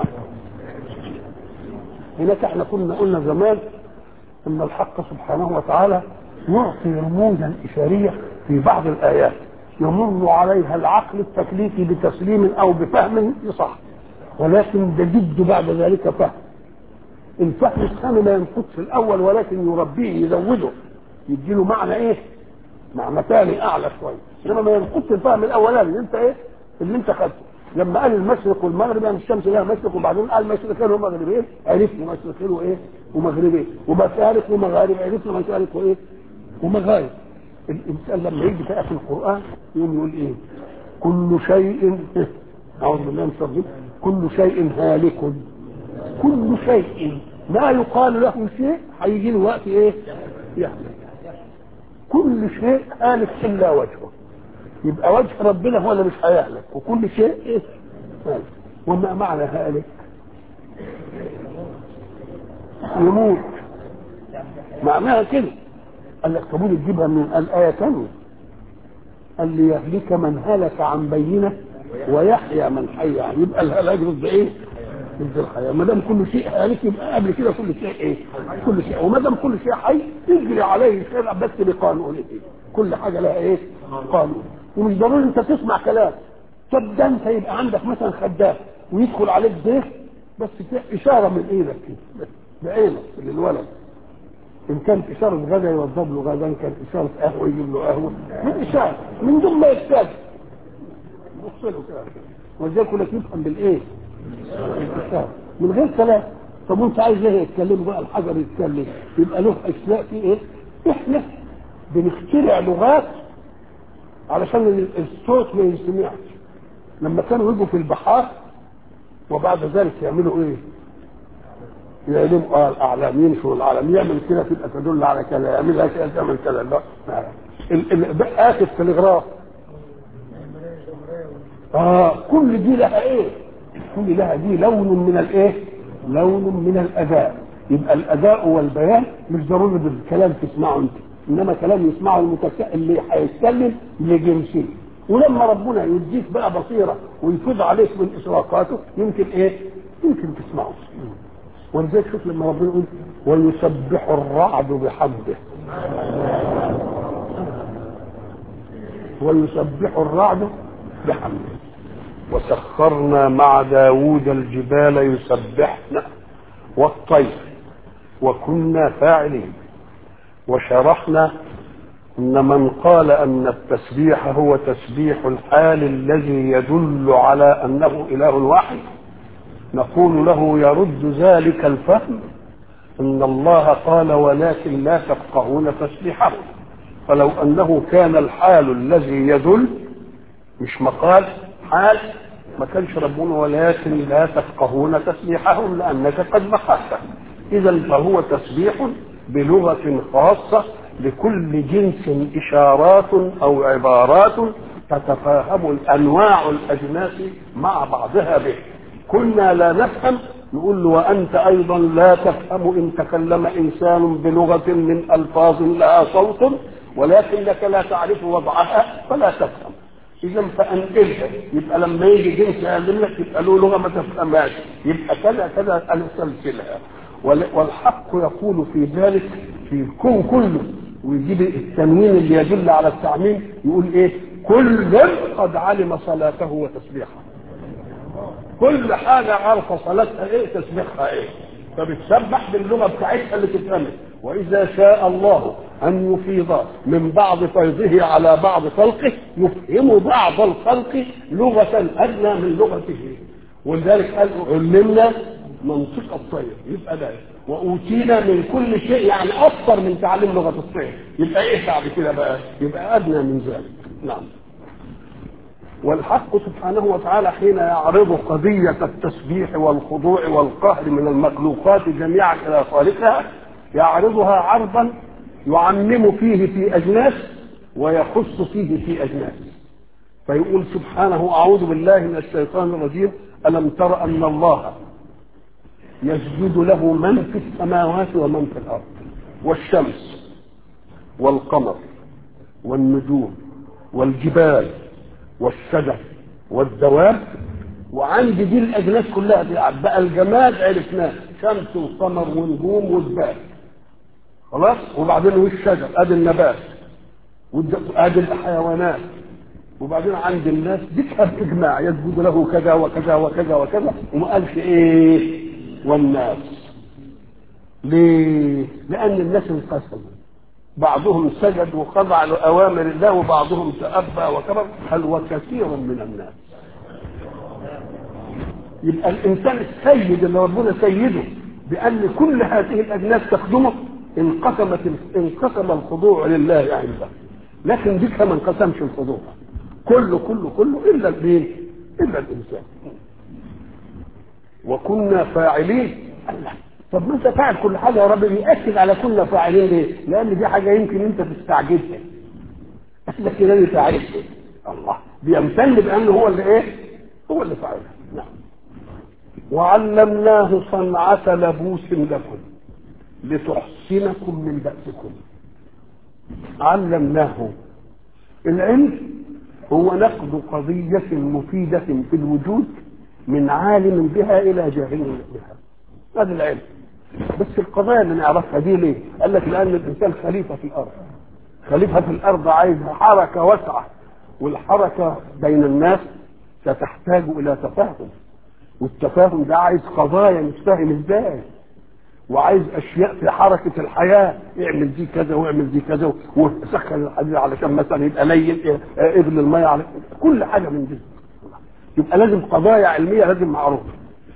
هناك احنا كنا قلنا زمان ان الحق سبحانه وتعالى يعطي رموزا اشاريه في بعض الايات يمر عليها العقل التكليفي بتسليم او بفهم يصح ولكن ده جد بعد ذلك فهم الفهم الثاني ما ينقص في الاول ولكن يربيه يزوده يديله معنى ايه؟ معنى ثاني اعلى شويه انما ما ينقص الفهم الاولاني انت ايه؟ اللي انت خدته لما قال المشرق والمغرب يعني الشمس لها مشرق وبعدين قال مشرقين ومغربين عرفنا مشرقين وايه؟ ومغربين ومشارق ومغارب عرفنا مشارق وايه؟ ومغارب الانسان لما يجي بقى في القران يقوم يقول ايه؟ كل شيء اعوذ بالله من الشيطان كل شيء هالك كل شيء ما يقال له شيء هيجي له وقت ايه؟ يهلك كل شيء هالك الا وجهه يبقى وجه ربنا هو اللي مش هيهلك وكل شيء ايه؟ هالك وما معنى هالك؟ يموت معناها كده قال لك طب تجيبها من الآية ثانية قال ليهلك من هلك عن بينه ويحيى من حي عنه يبقى الهلاك ضد ايه؟ ضد الحياه ما دام كل شيء هالك يبقى قبل كده كل شيء ايه؟ كل شيء وما دام كل شيء حي يجري عليه الشرع بس بقانونه كل حاجه لها ايه؟ قانون ومش ضروري انت تسمع كلام طب ده انت يبقى عندك مثلا خدام ويدخل عليك ضيف بس اشاره من ايدك كده بعينك للولد ان كانت اشاره غدا يوضب له غدا ان كانت اشاره قهوه يجيب له قهوه من اشاره من دون ما يحتاج بص له كده ولذلك لك يفهم بالايه؟ بالاشاره من غير كلام طب وانت عايز ايه يتكلم بقى الحجر يتكلم يبقى له اشياء في ايه احنا بنخترع لغات علشان الصوت ما يسمعش لما كانوا يجوا في البحار وبعد ذلك يعملوا ايه يعلم اه الاعلام ينشر الاعلام يعمل كده تبقى تدل على كذا يعملها كده تعمل كذا لا آسف التلغراف اه كل دي لها ايه كل لها دي لون من الايه لون من الاداء يبقى الاداء والبيان مش ضروري بالكلام تسمعه انت انما كلام يسمعه المتك... اللي هيتكلم لجنسه ولما ربنا يديك بقى بصيره ويفيض عليك من اشراقاته يمكن ايه يمكن تسمعه ولذلك شوف لما ربنا يقول ويسبح الرعد بحمده ويسبح الرعد بحمده وسخرنا مع داود الجبال يسبحن والطير وكنا فاعلين وشرحنا ان من قال ان التسبيح هو تسبيح الحال الذي يدل على انه اله واحد نقول له يرد ذلك الفهم ان الله قال ولكن لا تفقهون تسبيحه فلو انه كان الحال الذي يدل مش مقال حال ما كانش ربنا ولكن لا تفقهون تسبيحهم لانك قد بحثت اذا فهو تسبيح بلغه خاصه لكل جنس اشارات او عبارات تتفاهم انواع الاجناس مع بعضها به كنا لا نفهم نقول له وانت ايضا لا تفهم ان تكلم انسان بلغه من الفاظ لها صوت ولكنك لا تعرف وضعها فلا تفهم اذا فانقلها يبقى لما يجي جنس يعلم لك يبقى له لغه ما تفهمهاش يبقى كذا كذا اسلسلها والحق يقول في ذلك في الكون كله ويجيب التنوين اللي يدل على التعميم يقول ايه كل قد علم صلاته وتسبيحه كل حاجه عارفه صلاتها ايه تسبيحها ايه فبتسبح باللغه بتاعتها اللي تفهمها واذا شاء الله ان يفيض من بعض فيضه على بعض خلقه يفهم بعض الخلق لغه ادنى من لغته ولذلك قال علمنا منطق الطير يبقى ده واوتينا من كل شيء يعني اكثر من تعليم لغه الطير يبقى ايه بعد كده بقى يبقى ادنى من ذلك نعم والحق سبحانه وتعالى حين يعرض قضية التسبيح والخضوع والقهر من المخلوقات جميعا إلى خالقها يعرضها عرضا يعمم فيه في أجناس ويخص فيه في أجناس فيقول سبحانه أعوذ بالله من الشيطان الرجيم ألم تر أن الله يسجد له من في السماوات ومن في الأرض والشمس والقمر والنجوم والجبال والشجر والدواب وعندي دي الاجناس كلها دي بقى الجماد عرفناه شمس وقمر ونجوم وجبال خلاص وبعدين والشجر ادي النبات ادي الحيوانات وبعدين عند الناس ذكر باجماع يسجد له كذا وكذا وكذا وكذا وما قالش ايه والناس ليه؟ لان الناس انقسموا بعضهم سجد وخضع لأوامر الله وبعضهم تأبى وكبر هل وكثير من الناس يبقى الإنسان السيد اللي ربنا سيده بأن كل هذه الأجناس تخدمه انقسمت انقسم الخضوع لله عنده لكن ديك ما انقسمش الخضوع كله كله كله إلا مين؟ إلا الإنسان وكنا فاعلين الله طب ما انت فاعل كل حاجه يا رب بيأكد على كل فاعلين ليه؟ لان دي حاجه يمكن انت تستعجبها لكن انا تعرفها الله بيمتن بانه هو اللي ايه؟ هو اللي فاعلها نعم وعلمناه صنعة لبوس لكم لتحصنكم من بأسكم علمناه العلم هو نقد قضية مفيدة في الوجود من عالم بها إلى جاهل بها هذا العلم بس القضايا اللي نعرفها دي ليه؟ قال لك لان الانسان خليفه في الارض خليفه في الارض عايز حركه واسعه والحركه بين الناس ستحتاج الى تفاهم والتفاهم ده عايز قضايا مش فاهم ازاي وعايز اشياء في حركه الحياه اعمل دي كذا واعمل دي كذا وسخن الحديد علشان مثلا يبقى لين ابن الميه على كل حاجه من دي يبقى لازم قضايا علميه لازم معروفه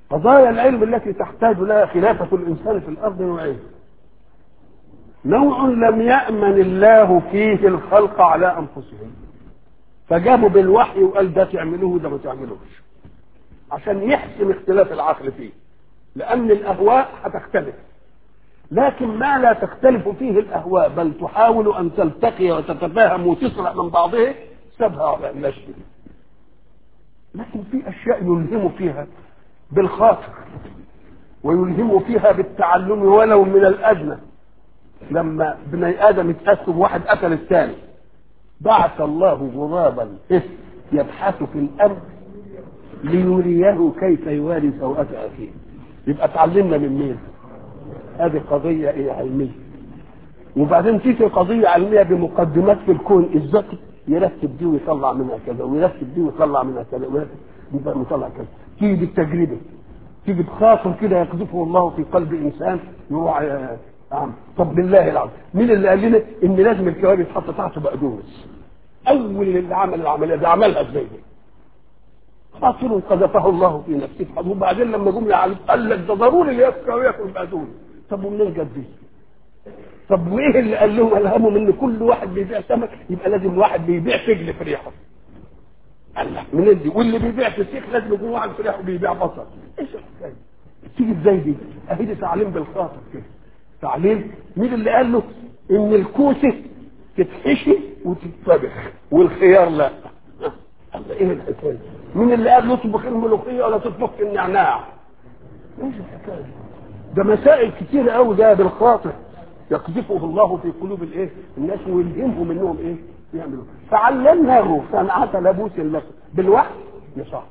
قضايا العلم التي تحتاج لها خلافة الإنسان في الأرض نوعين نوع لم يأمن الله فيه الخلق على أنفسهم فجابوا بالوحي وقال ده تعملوه ده ما تعملوش عشان يحسم اختلاف العقل فيه لأن الأهواء هتختلف لكن ما لا تختلف فيه الأهواء بل تحاول أن تلتقي وتتفاهم وتسرع من بعضها سبها على النشر لكن في أشياء يلهم فيها بالخاطر ويلهم فيها بالتعلم ولو من الأدنى لما بني آدم يتقسم واحد قتل الثاني بعث الله غرابا يبحث في الأرض ليريه كيف يواري سوءة أخيه يبقى اتعلمنا من مين؟ هذه قضية إيه علمية وبعدين تيجي قضية علمية بمقدمات في الكون الذكي يرتب دي ويطلع منها كذا ويرتب دي ويطلع منها كذا ويرتب ويطلع كذا تيجي بالتجربة تيجي بخاطر كده يقذفه الله في قلب إنسان يروح عم طب بالله العظيم مين اللي قال لنا ان لازم الكوارث يتحط تحته بقدونس اول اللي عمل العمليه دي عملها ازاي دي خاطر قذفه الله في نفسه وبعدين لما جم قال لك ده ضروري اللي ياكل بقدونس طب ومنين جت دي؟ طب وايه اللي قال لهم الهمهم ان كل واحد بيبيع سمك يبقى لازم واحد بيبيع فجل في ريحه الله منين دي واللي بيبيع فسيخ لازم يكون واحد في ريحه بيبيع بصل ايش الحكايه تيجي ازاي دي اهي دي تعليم بالخاطر كده تعليم مين اللي قال له ان الكوسه تتحشي وتتطبخ والخيار لا الله ايه الحكايه مين اللي قال له اطبخ الملوخيه ولا تطبخ النعناع ايش الحكايه ده مسائل كتيرة قوي ده بالخاطر يقذفه الله في قلوب الايه الناس ويلهمهم انهم ايه يعملوا فعلمناه صنعة لبوس لكم بالوحي يصح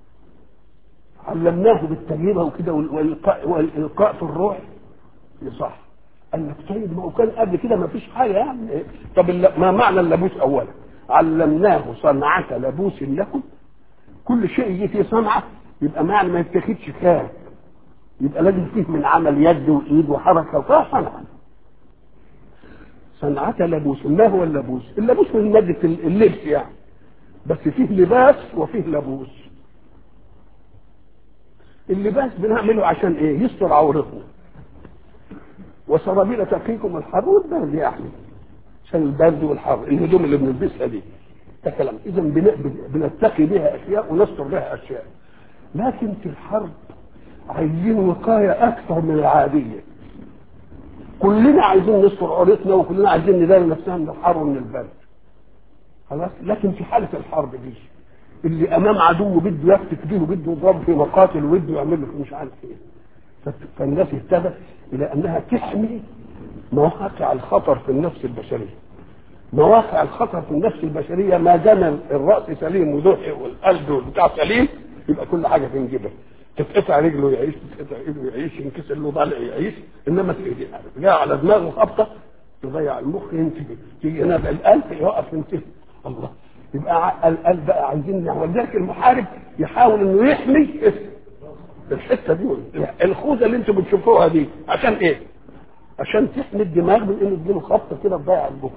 علمناه بالتجربه وكده والالقاء والالقاء في الروح يصح قال لك طيب ما هو كان قبل كده ما فيش حاجه يعني طب ما معنى اللبوس اولا علمناه صنعة لبوس لكم كل شيء يجي فيه صنعه يبقى معنى ما يتاخدش خارج يبقى لازم فيه من عمل يد وايد وحركه وفيها صنعه صنعة لبوس ما هو اللبوس اللبوس من مادة اللبس يعني بس فيه لباس وفيه لبوس اللباس بنعمله عشان ايه يستر عورته وسرابيل تقيكم الحر والبرد يا احمد عشان البرد والحر الهدوم اللي بنلبسها دي ده كلام اذا بنتقي بها اشياء ونستر بها اشياء لكن في الحرب عايزين وقايه اكثر من العاديه كلنا عايزين نستر عورتنا وكلنا عايزين نداري نفسنا من الحر ومن البرد خلاص لكن في حاله الحرب دي اللي امام عدو بده يفتك بيه وبده يضرب في مقاتل وبده يعمل له مش عارف ايه فالناس اهتدت الى انها تحمي مواقع الخطر في النفس البشريه مواقع الخطر في النفس البشريه ما دام الراس سليم وضحي والقلب والبتاع سليم يبقى كل حاجه تنجبها تتقطع رجله يعيش تتقطع ايده يعيش ينكسر له ضلع يعيش انما جاء على دماغه خبطه تضيع المخ ينتهي تيجي هنا القلب يقف ينتهي الله يبقى القلب بقى عايزين ولذلك المحارب يحاول انه يحمي الحته دي الخوذه اللي انتم بتشوفوها دي عشان ايه؟ عشان تحمي الدماغ من انه تجيله خبطه كده تضيع المخ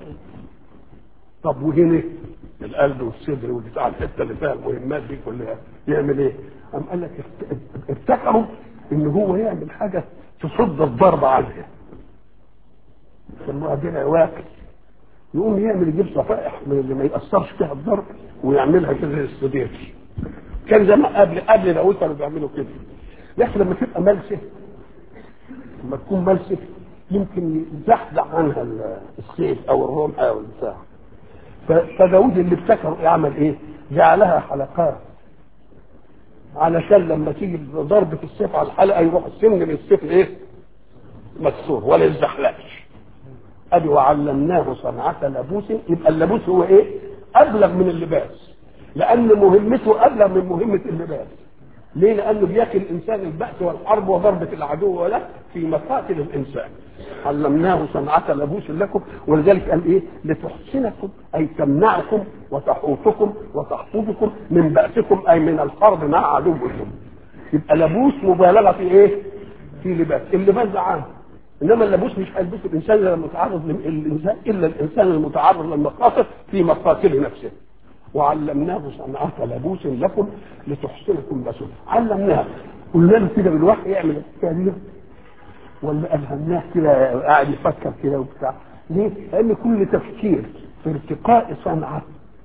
طب وهنا القلب والصدر والبتاع الحته اللي فيها المهمات دي كلها يعمل ايه؟ قام قال لك افتكروا ان هو يعمل حاجه تصد الضرب عنها يسموها درع واكل يقوم يعمل يجيب صفائح من اللي ما ياثرش فيها الضرب ويعملها كده زي السدير كان زمان قبل قبل داوود كانوا بيعملوا كده لكن لما تبقى ملسه لما تكون ملسه يمكن يزحزح عنها السيف او الرمح او البتاع فداود اللي ابتكر يعمل ايه؟ جعلها حلقات علشان لما تيجي ضربة السيف على الحلقة يروح السن من السيف ايه؟ مكسور ولا يتزحلقش ادي وعلمناه صنعة لبوس يبقى اللبوس هو ايه؟ ابلغ من اللباس لان مهمته ابلغ من مهمة اللباس ليه؟ لانه بياكل الانسان البأس والحرب وضربة العدو ولا في مقاتل الانسان علمناه صنعة لبوس لكم ولذلك قال ايه لتحسنكم اي تمنعكم وتحوطكم وتحفظكم من بأسكم اي من الحرب مع عدوكم يبقى لبوس مبالغة في ايه في لباس اللباس ده عام انما اللبوس مش هيلبسه الانسان الا المتعرض للانسان الا الانسان المتعرض للمخاطر في مقاتل نفسه وعلمناه صنعة لبوس لكم لتحسنكم بأسكم علمناه قلنا له كده بالوحي يعمل الحكايه دي ولا الهمناه كده قاعد يفكر كده وبتاع ليه؟ لان كل تفكير في ارتقاء صنعه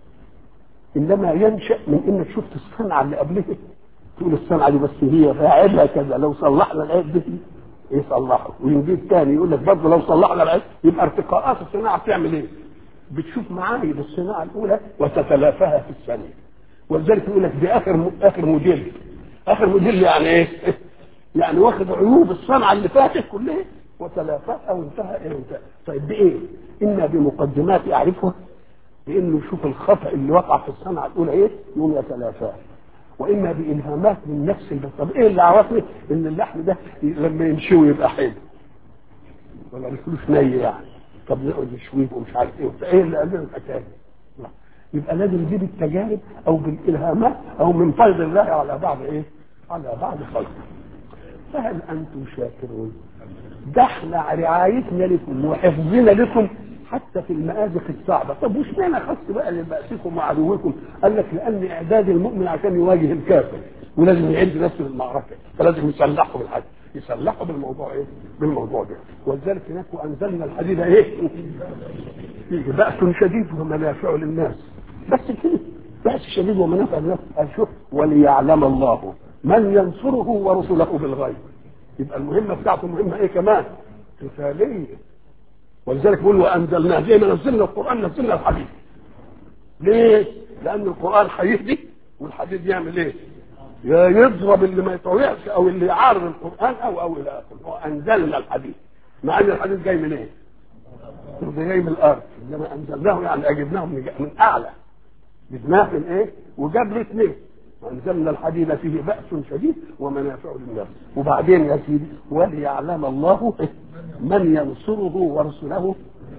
انما ينشا من انك شفت الصنعه اللي قبلها تقول الصنعه دي بس هي فاعلها كذا لو صلحنا العيب دي يصلحه ويجي الثاني يقول لك برضه لو صلحنا العيب يبقى ارتقاءات الصناعه بتعمل ايه؟ بتشوف معايب الصناعه الاولى وتتلافاها في الثانيه ولذلك يقول لك دي اخر م... اخر موديل اخر موديل يعني ايه؟ يعني واخد عيوب الصنعه اللي فاتت كلها وتلافاها وانتهى ايه وانتهى طيب بايه؟ اما بمقدمات يعرفها بانه يشوف الخطا اللي وقع في الصنعه الاولى ايه؟ يقوم يتلافاه واما بالهامات من نفس البس طب ايه اللي عرفني ان اللحم ده لما ينشوي يبقى حلو ولا الفلوس ني يعني طب نقعد نشويه ومش عارف ايه وبتاع. ايه اللي قال لنا الحكايه لا. يبقى لازم دي بالتجارب او بالالهامات او من فضل الله على بعض ايه؟ على بعض خلقه فهل انتم شاكرون؟ ده احنا رعايتنا لكم وحفظنا لكم حتى في المآزق الصعبة طب وش معنى خاص بقى لبأسكم وعدوكم قال لك لأن إعداد المؤمن عشان يواجه الكافر ولازم يعد نفسه للمعركة فلازم يسلحه بالحد يسلحه بالموضوع ايه بالموضوع ده ولذلك هناك وأنزلنا الحديد ايه فيه بأس شديد ومنافع للناس بس كده بأس شديد ومنافع للناس قال شوف وليعلم الله من ينصره ورسله بالغيب يبقى المهمة بتاعته مهمة ايه كمان قتالية ولذلك بيقول وانزلناه زي ما نزلنا القران نزلنا الحديد ليه؟ لان القران هيهدي والحديد يعمل ايه؟ يا يضرب اللي ما يطوعش او اللي يعارض القران او او الى اخره وانزلنا الحديد مع ان الحديد جاي من ايه؟ ده جاي من الارض انما انزلناه يعني اجبناه من, من اعلى جبناه من ايه؟ وجاب له اثنين وانزلنا الحديد فيه باس شديد ومنافع للناس وبعدين يا سيدي وليعلم الله من ينصره ورسله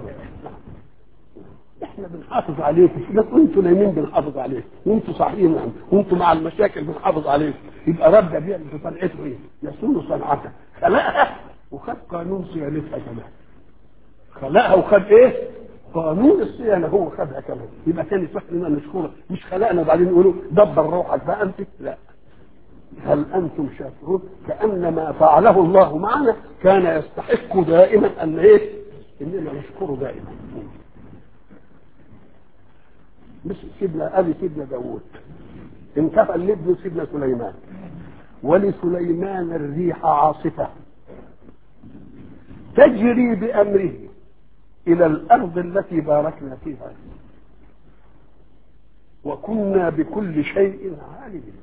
احنا بنحافظ عليكم بس انتوا نايمين بنحافظ عليكم وانتوا صاحيين يعني. وانتوا مع المشاكل بنحافظ عليكم يبقى رب بيعمل في صنعته ايه؟ يسون صنعتها خلقها وخد قانون صيانتها كمان خلقها وخد ايه؟ قانون الصيانه هو خدها كمان يبقى كان يصح لنا نشكره مش خلقنا وبعدين يقولوا دبر روحك بقى انت لا هل انتم شاكرون كان ما فعله الله معنا كان يستحق دائما ان ايه اننا نشكره دائما مش سيدنا ابي سيدنا داوود انتهى لابن سيدنا سليمان ولسليمان الريح عاصفه تجري بامره الى الارض التي باركنا فيها وكنا بكل شيء عالمين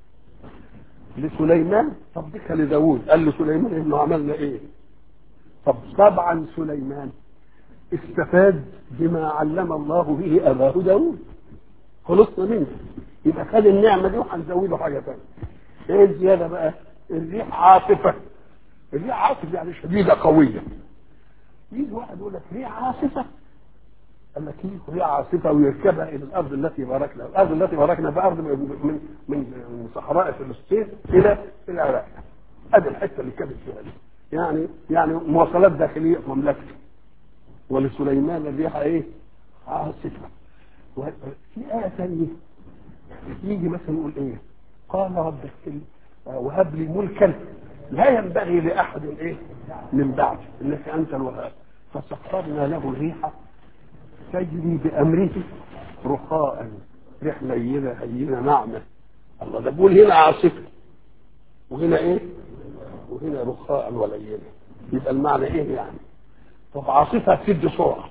لسليمان طب ديك لداود قال لسليمان انه عملنا ايه طب طبعا سليمان استفاد بما علم الله به اباه داود خلصنا منه يبقى خد النعمه دي وهنزوده حاجه ثانيه ايه الزياده بقى الريح عاصفه الريح عاصفه يعني شديده قويه يجي واحد يقول لك ريح عاصفه قال لك ايه ريح عاصفه ويركبها الى الارض التي باركنا الارض التي باركنا بارض من من من, من صحراء فلسطين الى الى العراق ادي الحته اللي كانت فيها دي يعني يعني مواصلات داخليه في مملكته ولسليمان الريح ايه عاصفه في آية ثانية يجي مثلا يقول ايه قال رب اغفر وهب لي ملكا لا ينبغي لاحد ايه من بعد انك انت الوهاب فسخرنا له الريح تجري بامره رخاء ريح لينه هينه ناعمه الله ده بيقول هنا عاصفه وهنا ايه وهنا رخاء ولينه يبقى المعنى ايه يعني طب عاصفه تدي سرعه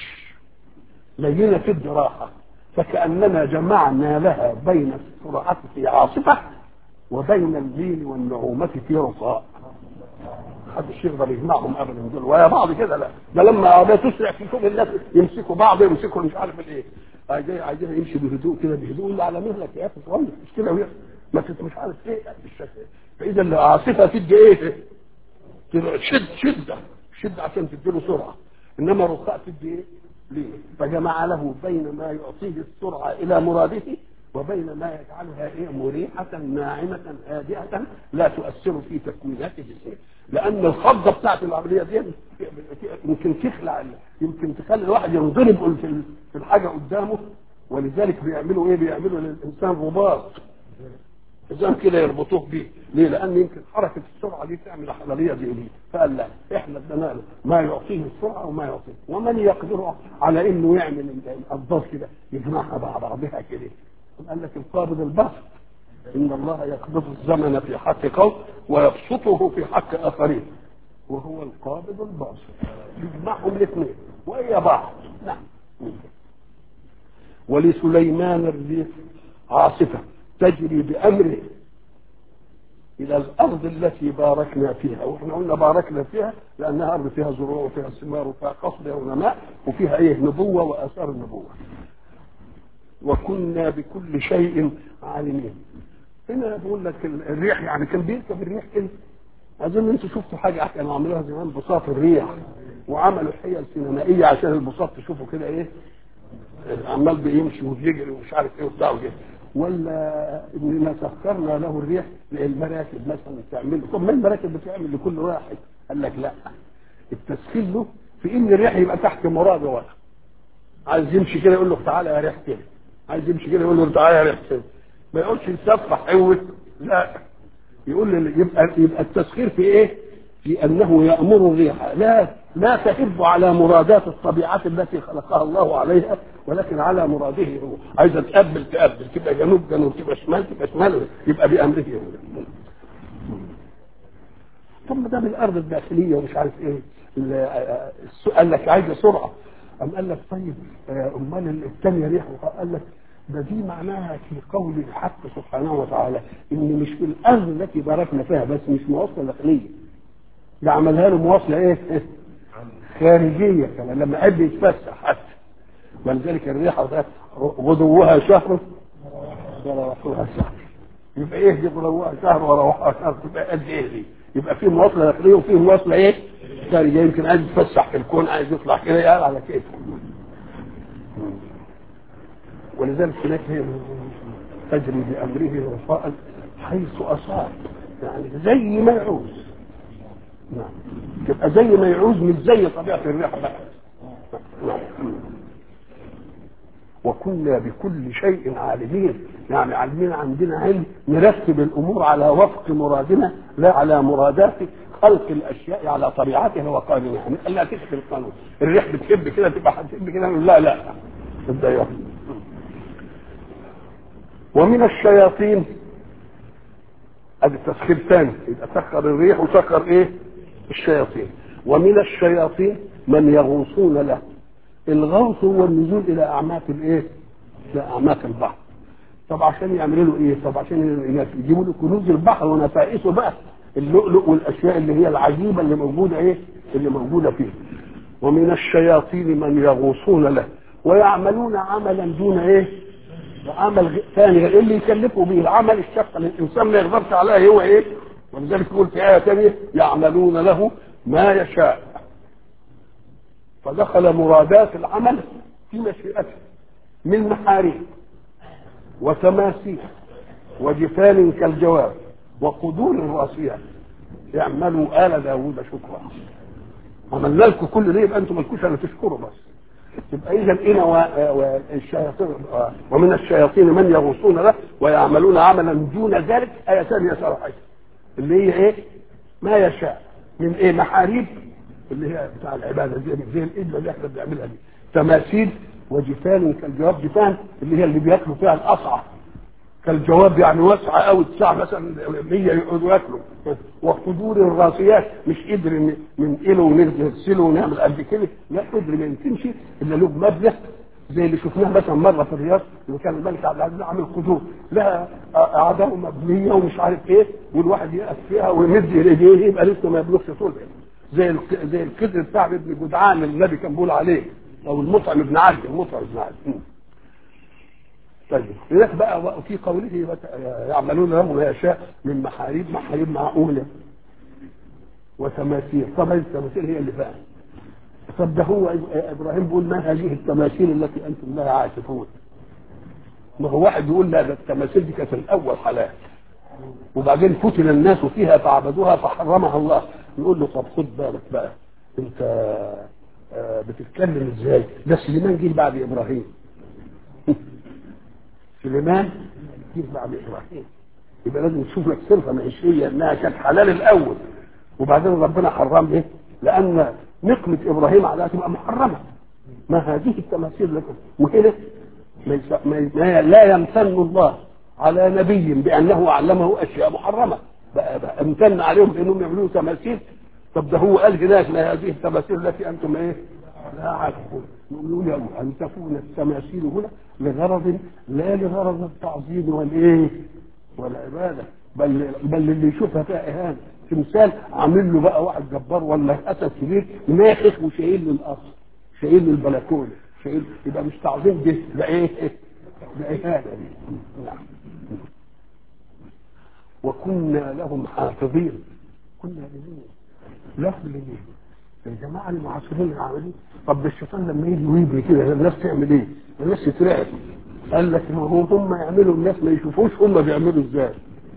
لينه تدي راحه فكاننا جمعنا لها بين السرعه في عاصفه وبين الليل والنعومه في رخاء محدش يقدر يجمعهم ابدا دول ويا بعض كده لا ده لما عربيه تسرع في كل الناس يمسكوا بعض يمسكوا مش عارف الايه عايزين عايزين يمشي بهدوء كده بهدوء الا على مهلك يا اخي صغير مش كده وهي ما مش عارف ايه بالشكل فاذا العاصفه تدي ايه؟ شد شده شد عشان تديله سرعه انما رخاء تدي ايه؟ ليه؟ فجمع له بين ما يعطيه السرعه الى مراده وبين ما يجعلها ايه مريحة ناعمة هادئة لا تؤثر في تكوينات جسمه لأن الخضة بتاعت العملية دي يمكن تخلع يمكن تخلي الواحد ينضرب في في الحاجة قدامه ولذلك بيعملوا ايه بيعملوا للإنسان رباط إنسان كده يربطوه بيه ليه؟ لان يمكن حركه السرعه دي تعمل العمليه دي دي فقال لا احنا ادينا له ما يعطيه السرعه وما يعطيه ومن يقدر على انه يعمل الضغط كده يجمعها مع بعضها كده قال لك القابض البسط ان الله يقبض الزمن في حق قوم ويبسطه في حق اخرين وهو القابض الباسط يجمعهم الاثنين وهي بعض نعم ولسليمان الريح عاصفة تجري بأمره إلى الأرض التي باركنا فيها وإحنا قلنا باركنا فيها لأنها أرض فيها زروع وفيها ثمار وفيها قصد ونماء وفيها إيه نبوة وآثار النبوة وكنا بكل شيء عالمين هنا بقول لك الريح يعني كان بيركب الريح كده اظن انتوا شفتوا حاجه كانوا عملوها زمان بساط الريح وعملوا حيل سينمائيه عشان البساط تشوفوا كده ايه عمال بيمشي وبيجري ومش عارف ايه وبتاع وكده ولا اننا سخرنا له الريح المراكب مثلا تعمل طب ما المراكب بتعمل لكل واحد قال لك لا التسخير له في ان الريح يبقى تحت مراده واحد عايز يمشي كده يقول له تعالى يا ريح كده عايز يمشي كده يقول له تعالى يا ريح كده ما يقولش يسفح حوت لا يقول لي يبقى يبقى التسخير في ايه؟ في انه يامر الريح لا لا تهب على مرادات الطبيعات التي خلقها الله عليها ولكن على مراده هو عايزه تقبل تقبل تبقى جنوب جنوب تبقى شمال تبقى شمال يبقى بامره هو ثم ده بالارض الداخليه ومش عارف ايه قال لك عايزه سرعه أم قال لك طيب امال الثانيه ريح قال لك ده دي معناها في قول الحق سبحانه وتعالى ان مش في الارض التي باركنا فيها بس مش مواصله داخليه ده عملها له مواصله ايه؟ خارجيه كمان لما قد يتفسح حتى ولذلك الريحه ده غدوها شهر وروحها شهر يبقى ايه دي غدوها شهر وروحها شهر تبقى قد ايه دي؟ يبقى في مواصله داخليه وفي مواصله ايه؟ خارجيه يمكن عايز يتفسح في الكون عايز يطلع كده يقال على كيفه ولذلك هناك هي تجري بأمره رخاء حيث أصاب يعني زي ما يعوز نعم تبقى زي ما يعوز مش زي طبيعة الريح بقى نعم. وكنا بكل شيء عالمين يعني عالمين عندنا علم نرتب الأمور على وفق مرادنا لا على مرادات خلق الأشياء على طبيعتها وقانونها يعني لا تشكل القانون الريح بتحب كده تبقى هتحب كده لا لا تبدا ومن الشياطين ادي التسخير ثاني يبقى سخر الريح وسخر ايه الشياطين ومن الشياطين من يغوصون له الغوص هو النزول الى اعماق الايه الى اعماق البحر طب عشان يعملوا له ايه طب عشان يجيبوا له كنوز البحر ونفائسه بقى اللؤلؤ والاشياء اللي هي العجيبه اللي موجوده ايه اللي موجوده فيه ومن الشياطين من يغوصون له ويعملون عملا دون ايه عمل ثاني غير اللي يكلفه به العمل الشق الانسان ما يقدرش عليه هو ايه ولذلك يقول في ايه ثانيه يعملون له ما يشاء فدخل مرادات العمل في مشيئته من محاريب وتماثيل وجفان كالجواب وقدور راسيات اعملوا آل داوود شكرا عملنا لكم كل ده يبقى انتم مالكوش الا تشكروا بس يبقى اذا انا والشياطين ومن الشياطين من يغوصون له ويعملون عملا دون ذلك ايه ثانيه صراحه اللي هي ايه؟ ما يشاء من ايه؟ محاريب اللي هي بتاع العباده زي زي الادمه اللي احنا بنعملها دي تماثيل وجفان كالجواب جفان اللي هي اللي بياكلوا فيها القصعه كالجواب يعني واسعه قوي تسع مثلا 100 يقعدوا ياكلوا وقدور الراسيات مش قدر ننقله ونغسله ونعمل قد كده لا قدر ما تمشي الا له مبنى زي اللي شفناه مثلا مره في الرياض اللي كان الملك عبد العزيز عامل قدور لها اعداء مبنيه ومش عارف ايه والواحد يقف فيها ويمد ايديه يبقى لسه ما يبلغش طول زي زي الكدر بتاع ابن جدعان اللي النبي كان بيقول عليه او المطعم ابن عبد المطعم ابن عبد طيب هناك بقى في قوله يعملون له ما يشاء من محاريب محاريب معقوله وتماثيل طبعا التماثيل هي اللي فاهم طب ده هو ابراهيم بيقول ما هذه التماثيل التي انتم لها عاكفون ما هو واحد يقول لا ده التماثيل دي كانت الاول حلال وبعدين فتن الناس فيها فعبدوها فحرمها الله نقول له طب خد بالك بقى انت بتتكلم ازاي ده سليمان جه بعد ابراهيم سليمان جه بعد ابراهيم يبقى لازم تشوف لك صرفه معيشيه انها كانت حلال الاول وبعدين ربنا حرم ايه؟ لان نقمه ابراهيم عليها تبقى محرمه ما هذه التماثيل لكم وهنا ما يس- ما- ما- لا يمتن الله على نبي بانه علمه اشياء محرمه بقى, بقى امتن عليهم بانهم يعملوا تماثيل طب ده هو قال هناك ما هذه التماثيل التي انتم ايه؟ لا عارفون يقولوا له ان تكون التماثيل هنا لغرض لا لغرض التعظيم والايه؟ والعباده بل بل اللي يشوفها فيها اهانه تمثال عامل له بقى واحد جبار ولا اسد كبير ناخخ وشايل له القصر شايل له البلكونه شايل يبقى مش تعظيم ده ده ايه؟ ده اهانه دي نعم وكنا لهم حافظين كنا لمين؟ لهم لمين؟ الجماعه المعاصرين العاملين طب ده الشيطان لما يجي ويجري كده الناس تعمل ايه؟ الناس تترعب قال لك ما هو هم يعملوا الناس ما يشوفوش هم بيعملوا ازاي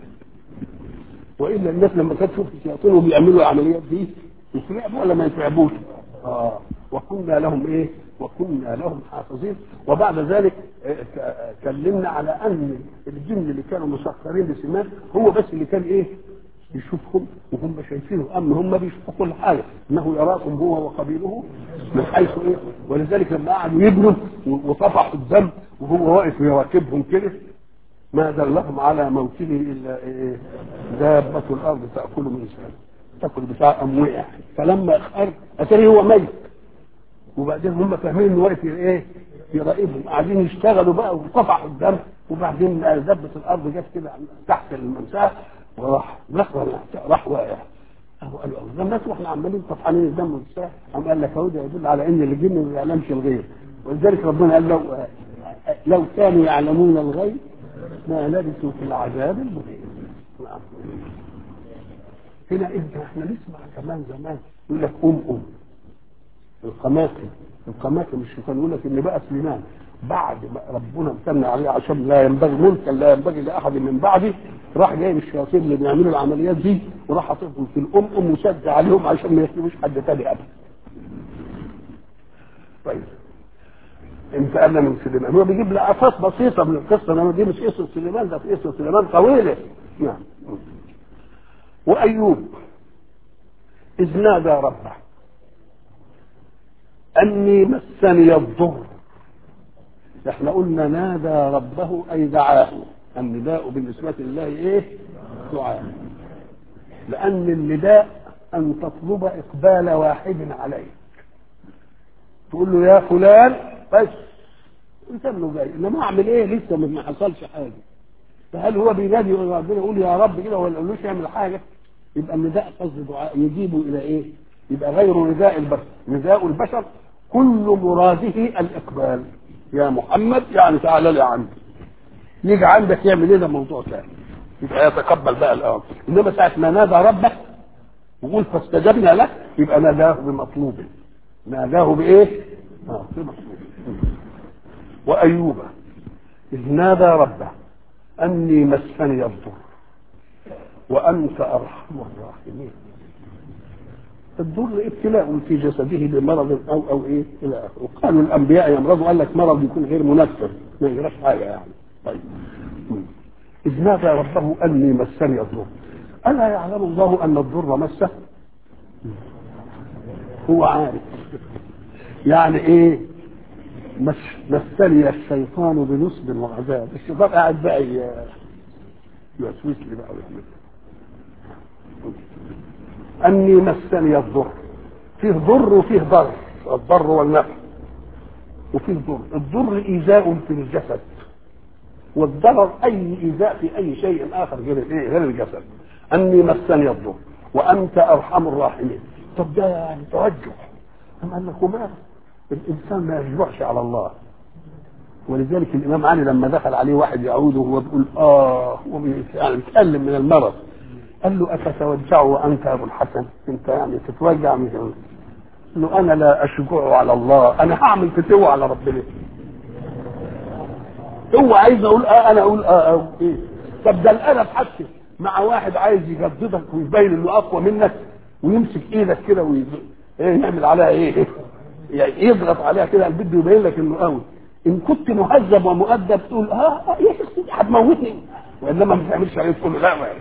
والا الناس لما كانت تشوف الشياطين وبيعملوا العمليات دي يترعبوا ولا ما يترعبوش؟ اه وكنا لهم ايه؟ وكنا لهم حافظين وبعد ذلك آه، ك- كلمنا على ان الجن اللي كانوا مسخرين لسمان هو بس اللي كان ايه؟ يشوفهم وهم شايفينه اما هم بيشوفوا كل حاجه انه يراكم هو وقبيله من حيث ايه ولذلك لما قعدوا يبنوا وطفحوا الدم وهو واقف يراكبهم كده ما دلهم على موته الا إيه؟ دابه الارض تاكل من سنه تاكل بتاع ام وقع فلما خر اتاري هو ميت وبعدين هم فاهمين انه واقف ايه يراقبهم قاعدين يشتغلوا بقى وطفحوا الدم وبعدين دبه الارض جت كده تحت المنساه وراح نخر راح واقع أهو قالوا الله ده الناس واحنا عمالين طفحانين الدم والبتاع قام قال لك اهو ده يدل على ان الجن ما يعلمش الغيب ولذلك ربنا قال لو لو كانوا يعلمون الغيب ما لبثوا في العذاب المهين نعم. هنا انت احنا نسمع كمان زمان يقول لك ام ام القماقم القماقم الشيطان يقول لك ان بقى سليمان بعد ما ربنا امتن عليه عشان لا ينبغي ملكا لا ينبغي لاحد من بعده راح جايب الشياطين اللي بيعملوا العمليات دي وراح حاططهم في الام ام وشد عليهم عشان ما يخلوش حد تاني ابدا. طيب انتقلنا من سليمان هو بيجيب لقطات بسيطه من القصه انما دي مش قصه سليمان ده في قصه سليمان طويله نعم وايوب اذ نادى ربه اني مسني الضر احنا قلنا نادى ربه اي دعاه النداء بالنسبه لله ايه دعاء لان النداء ان تطلب اقبال واحد عليك تقول له يا فلان بس انت له جاي انما اعمل ايه لسه ما حصلش حاجه فهل هو بينادي ربنا يقول يا رب كده ولا يقولوش يعمل حاجه يبقى النداء قصد دعاء يجيبه الى ايه يبقى غير نداء البشر نداء البشر كل مراده الاقبال يا محمد يعني تعالى لي عندي يجي عندك يعمل ايه ده موضوع ثاني يبقى يتقبل بقى الامر انما ساعه ما نادى ربه وقول فاستجبنا له يبقى ناداه بمطلوب ناداه بايه؟ اه بمطلوب وايوب اذ نادى ربه اني مسني الضر وانت ارحم الراحمين الضر ابتلاء في جسده بمرض او او ايه الى اخره وقالوا الانبياء يمرضوا قال لك مرض يكون غير منفر ما يجراش حاجه يعني طيب اذ نادى ربه اني مسني الضر الا يعلم الله ان الضر مسه هو عارف يعني ايه مس مسني الشيطان بنصب وعذاب الشيطان قاعد بقى يوسوس لي بقى ويعمل اني مسني الضر فيه ضر وفيه ضر الضر والنفع وفيه ضر الضر ايذاء في الجسد والضرر اي ايذاء في اي شيء اخر غير الايه غير الجسد اني مسني الضر وانت ارحم الراحمين طب ده يعني توجه أم قال لك وما الانسان ما يجرحش على الله ولذلك الامام علي لما دخل عليه واحد يعود وهو بيقول اه هو يعني بيتكلم من المرض قال له اتتوجع وانت ابو الحسن انت يعني تتوجع من قال له انا لا اشجع على الله انا هعمل فتوى على ربنا هو عايز اقول اه انا اقول اه اه ايه طب ده الادب حتى مع واحد عايز يجددك ويبين انه اقوى منك ويمسك ايدك كده ويعمل عليها ايه يعني يضغط عليها كده بده يبين لك انه قوي ان كنت مهذب ومؤدب تقول اه, آه يا شيخ هتموتني وانما ما تعملش عليه تقول له لا ما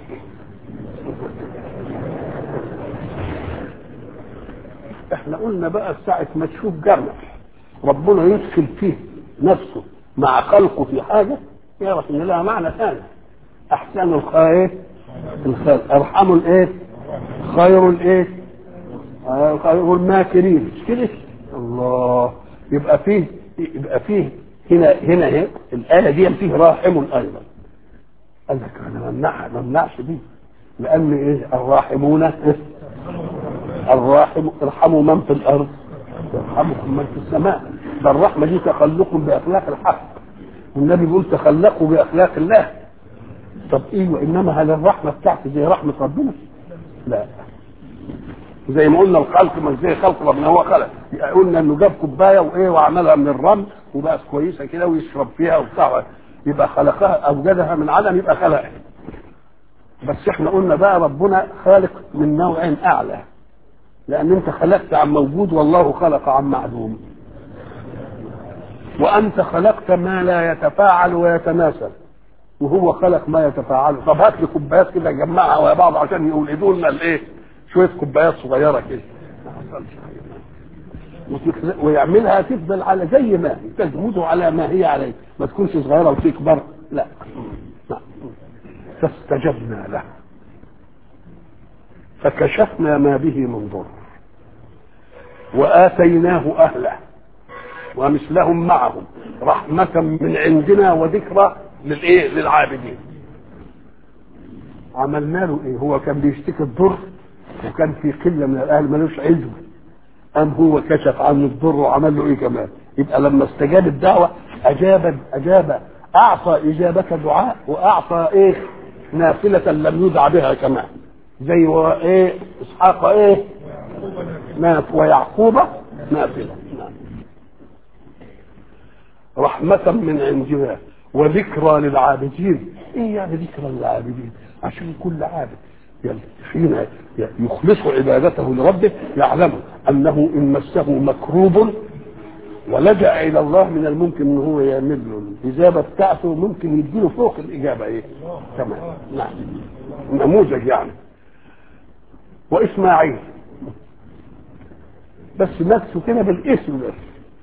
احنا قلنا بقى ساعة ما تشوف جرح ربنا يدخل فيه نفسه مع خلقه في حاجة يعرف ان لها معنى ثاني احسن الخير الخير ارحموا الايه خير الايه آه، خير الماكرين مش كده الله يبقى فيه يبقى فيه هنا هنا هنا الايه دي فيه راحم ايضا قال لك انا ممنعها ما ممنعش دي لان ايه الراحمون إيه؟ الراحم ارحموا من في الارض يرحمكم من في السماء ده الرحمه دي تخلق باخلاق الحق والنبي بيقول تخلقوا باخلاق الله طب ايه وانما هل الرحمه بتاعتي زي رحمه ربنا؟ لا زي ما قلنا الخلق مش زي خلق ربنا هو خلق قلنا انه جاب كوبايه وايه وعملها من الرمل وبقت كويسه كده ويشرب فيها وبتاع يبقى خلقها اوجدها من عدم يبقى خلقها بس احنا قلنا بقى ربنا خالق من نوع اعلى لان انت خلقت عن موجود والله خلق عن معدوم وانت خلقت ما لا يتفاعل ويتناسل وهو خلق ما يتفاعل طب هات لي كوبايات كده جمعها ويا بعض عشان يولدوا لنا الايه شويه كوبايات صغيره كده ما حصلش حاجه وتخلق- ويعملها تفضل على زي ما هي تجمد على ما هي عليه ما تكونش صغيره وتكبر لا لا فاستجبنا له فكشفنا ما به من ضر واتيناه اهله ومثلهم معهم رحمة من عندنا وذكرى للايه للعابدين عملنا له ايه هو كان بيشتكي الضر وكان في قله من الاهل ملوش علم قام هو كشف عنه الضر وعمل له ايه كمان يبقى لما استجاب الدعوه اجاب اجاب اعطى اجابه دعاء واعطى ايه نافله لم يدع بها كمان زي و- ايه اسحاق ايه ناف ويعقوب نافله نعم رحمة من عندنا وذكرى للعابدين ايه يعني ذكرى للعابدين عشان كل عابد يعني حين يخلص عبادته لربه يعلم انه ان مسه مكروب ولجأ الى الله من الممكن ان هو يعمل له الاجابه بتاعته ممكن يديله فوق الاجابه ايه تمام نعم نموذج يعني واسماعيل بس نفسه كده بالاسم بس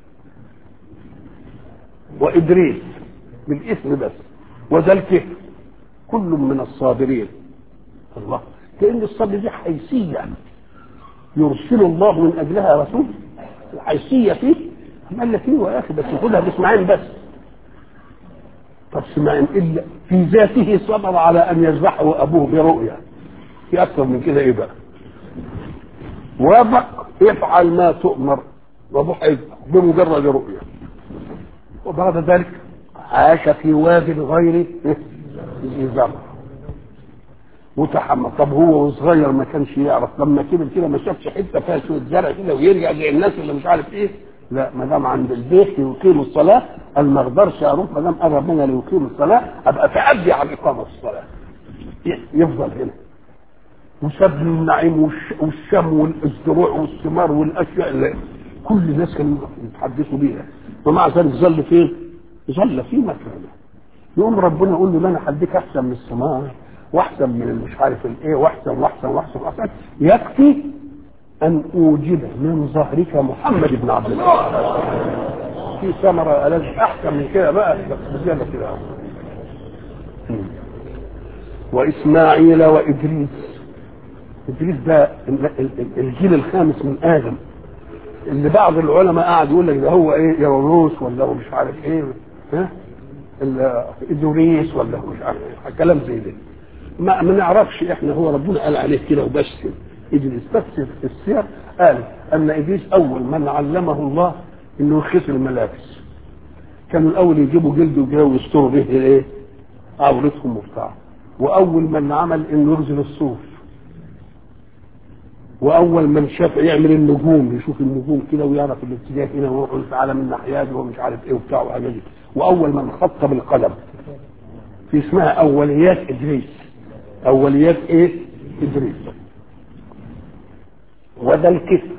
وادريس بالاسم بس وذا الكفر كل من الصابرين الله كأن الصبر دي حيثية يرسل الله من أجلها رسول الحيثية فيه قال لك ايوه يا اخي بس خدها باسماعيل بس طب اسماعيل الا في ذاته صبر على ان يذبحه ابوه برؤيا في اكثر من كده ايه بقى وافق افعل ما تؤمر وابوه هيذبح بمجرد رؤيا وبعد ذلك عاش في واد غير ذي زرع وتحمل طب هو صغير ما كانش يعرف لما كبر كده ما شافش حته فيها شويه زرع كده ويرجع زي الناس اللي مش عارف ايه لا ما دام عند البيت يقيم الصلاه انا ما اقدرش اروح ما دام قرب منها ليقيم الصلاه ابقى تأدي عن اقامه الصلاه يفضل هنا وساب النعيم والش- والشم والازدروع والثمار والاشياء اللي كل الناس كانوا يتحدثوا بيها ومع ذلك ظل فين؟ ظل في مكانه يقوم ربنا يقول له لا انا هديك احسن من الثمار واحسن من مش عارف الايه واحسن واحسن واحسن واحسن يكفي ان اوجد من ظهرك محمد بن عبد الله في ثمره ألذ احسن من كده بقى بس بزياده كده واسماعيل وادريس ادريس ده ال- ال- ال- الجيل الخامس من ادم اللي بعض العلماء قاعد يقول لك ده هو ايه يوروس ولا هو مش عارف ايه ها ال- ادوريس ولا هو مش عارف إيه. كلام زي ده ما, ما نعرفش احنا هو ربنا قال عليه كده وبس ادريس بس في السير قال ان ادريس اول من علمه الله انه يخسر الملابس كانوا الاول يجيبوا جلد وجاي ويستروا به الايه عورتهم وبتاع واول من عمل انه يرزل الصوف واول من شاف يعمل النجوم يشوف النجوم كده ويعرف الاتجاه هنا ويروح في عالم الناحيات ومش عارف ايه وبتاع وحاجات دي واول من خط بالقلم في اسمها اوليات ادريس اوليات ايه ادريس وده الكفل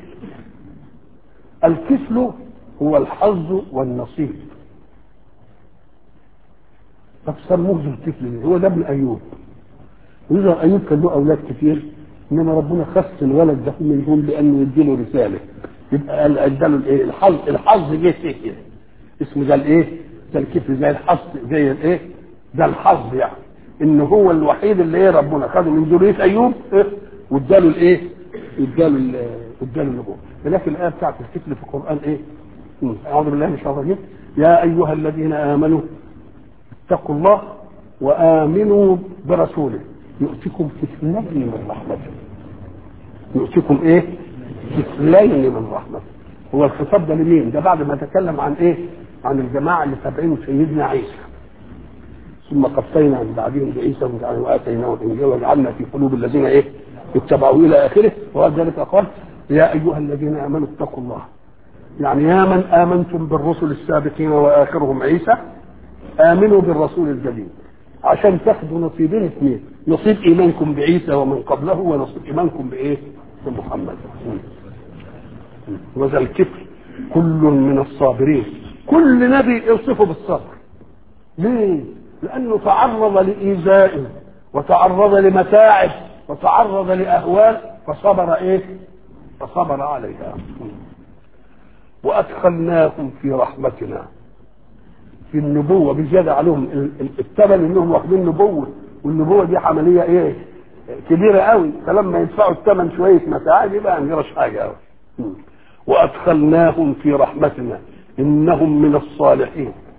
الكفل هو الحظ والنصيب طب سموه ذو الكفل ليه؟ هو ده ابن ايوب وإذا أيوب كان له أولاد كتير إنما ربنا خص الولد ده منهم بأنه يديله رسالة يبقى قال اداله الايه الحظ الحظ جه فيه كده اسمه ده الايه ده الكفل زي الحظ زي الايه ده الحظ يعني ان هو الوحيد اللي ايه ربنا خده من ذريه ايوب إيه؟ واداله الايه اداله ال- اداله النبوه ولكن الايه بتاعت الكفل في القران ايه مم. اعوذ بالله من الشيطان الرجيم يا ايها الذين امنوا اتقوا الله وامنوا برسوله يؤتكم كفلين من رحمته يؤتكم ايه كفلين من رحمته هو الخطاب ده لمين ده بعد ما تكلم عن ايه عن الجماعه اللي تابعين سيدنا عيسى ثم قفينا من بعدهم بعيسى واتيناه الانجيل وجعلنا في قلوب الذين ايه اتبعوه الى اخره وبعد ذلك قال يا ايها الذين امنوا اتقوا الله يعني يا من امنتم بالرسل السابقين واخرهم عيسى امنوا بالرسول الجديد عشان تاخدوا نصيبين اثنين نصيب ايمانكم بعيسى ومن قبله ونصيب ايمانكم بايه بمحمد وذا الكفر كل من الصابرين كل نبي يوصفه بالصبر ليه لانه تعرض لايذاء وتعرض لمتاعب وتعرض لاهوال فصبر ايه فصبر عليها وادخلناهم في رحمتنا في النبوة بزيادة عليهم ال- ال- الثمن انهم واخدين نبوة والنبوة دي عملية ايه كبيرة قوي فلما يدفعوا الثمن شوية متاعب يبقى ما يجراش حاجة قوي وادخلناهم في رحمتنا انهم من الصالحين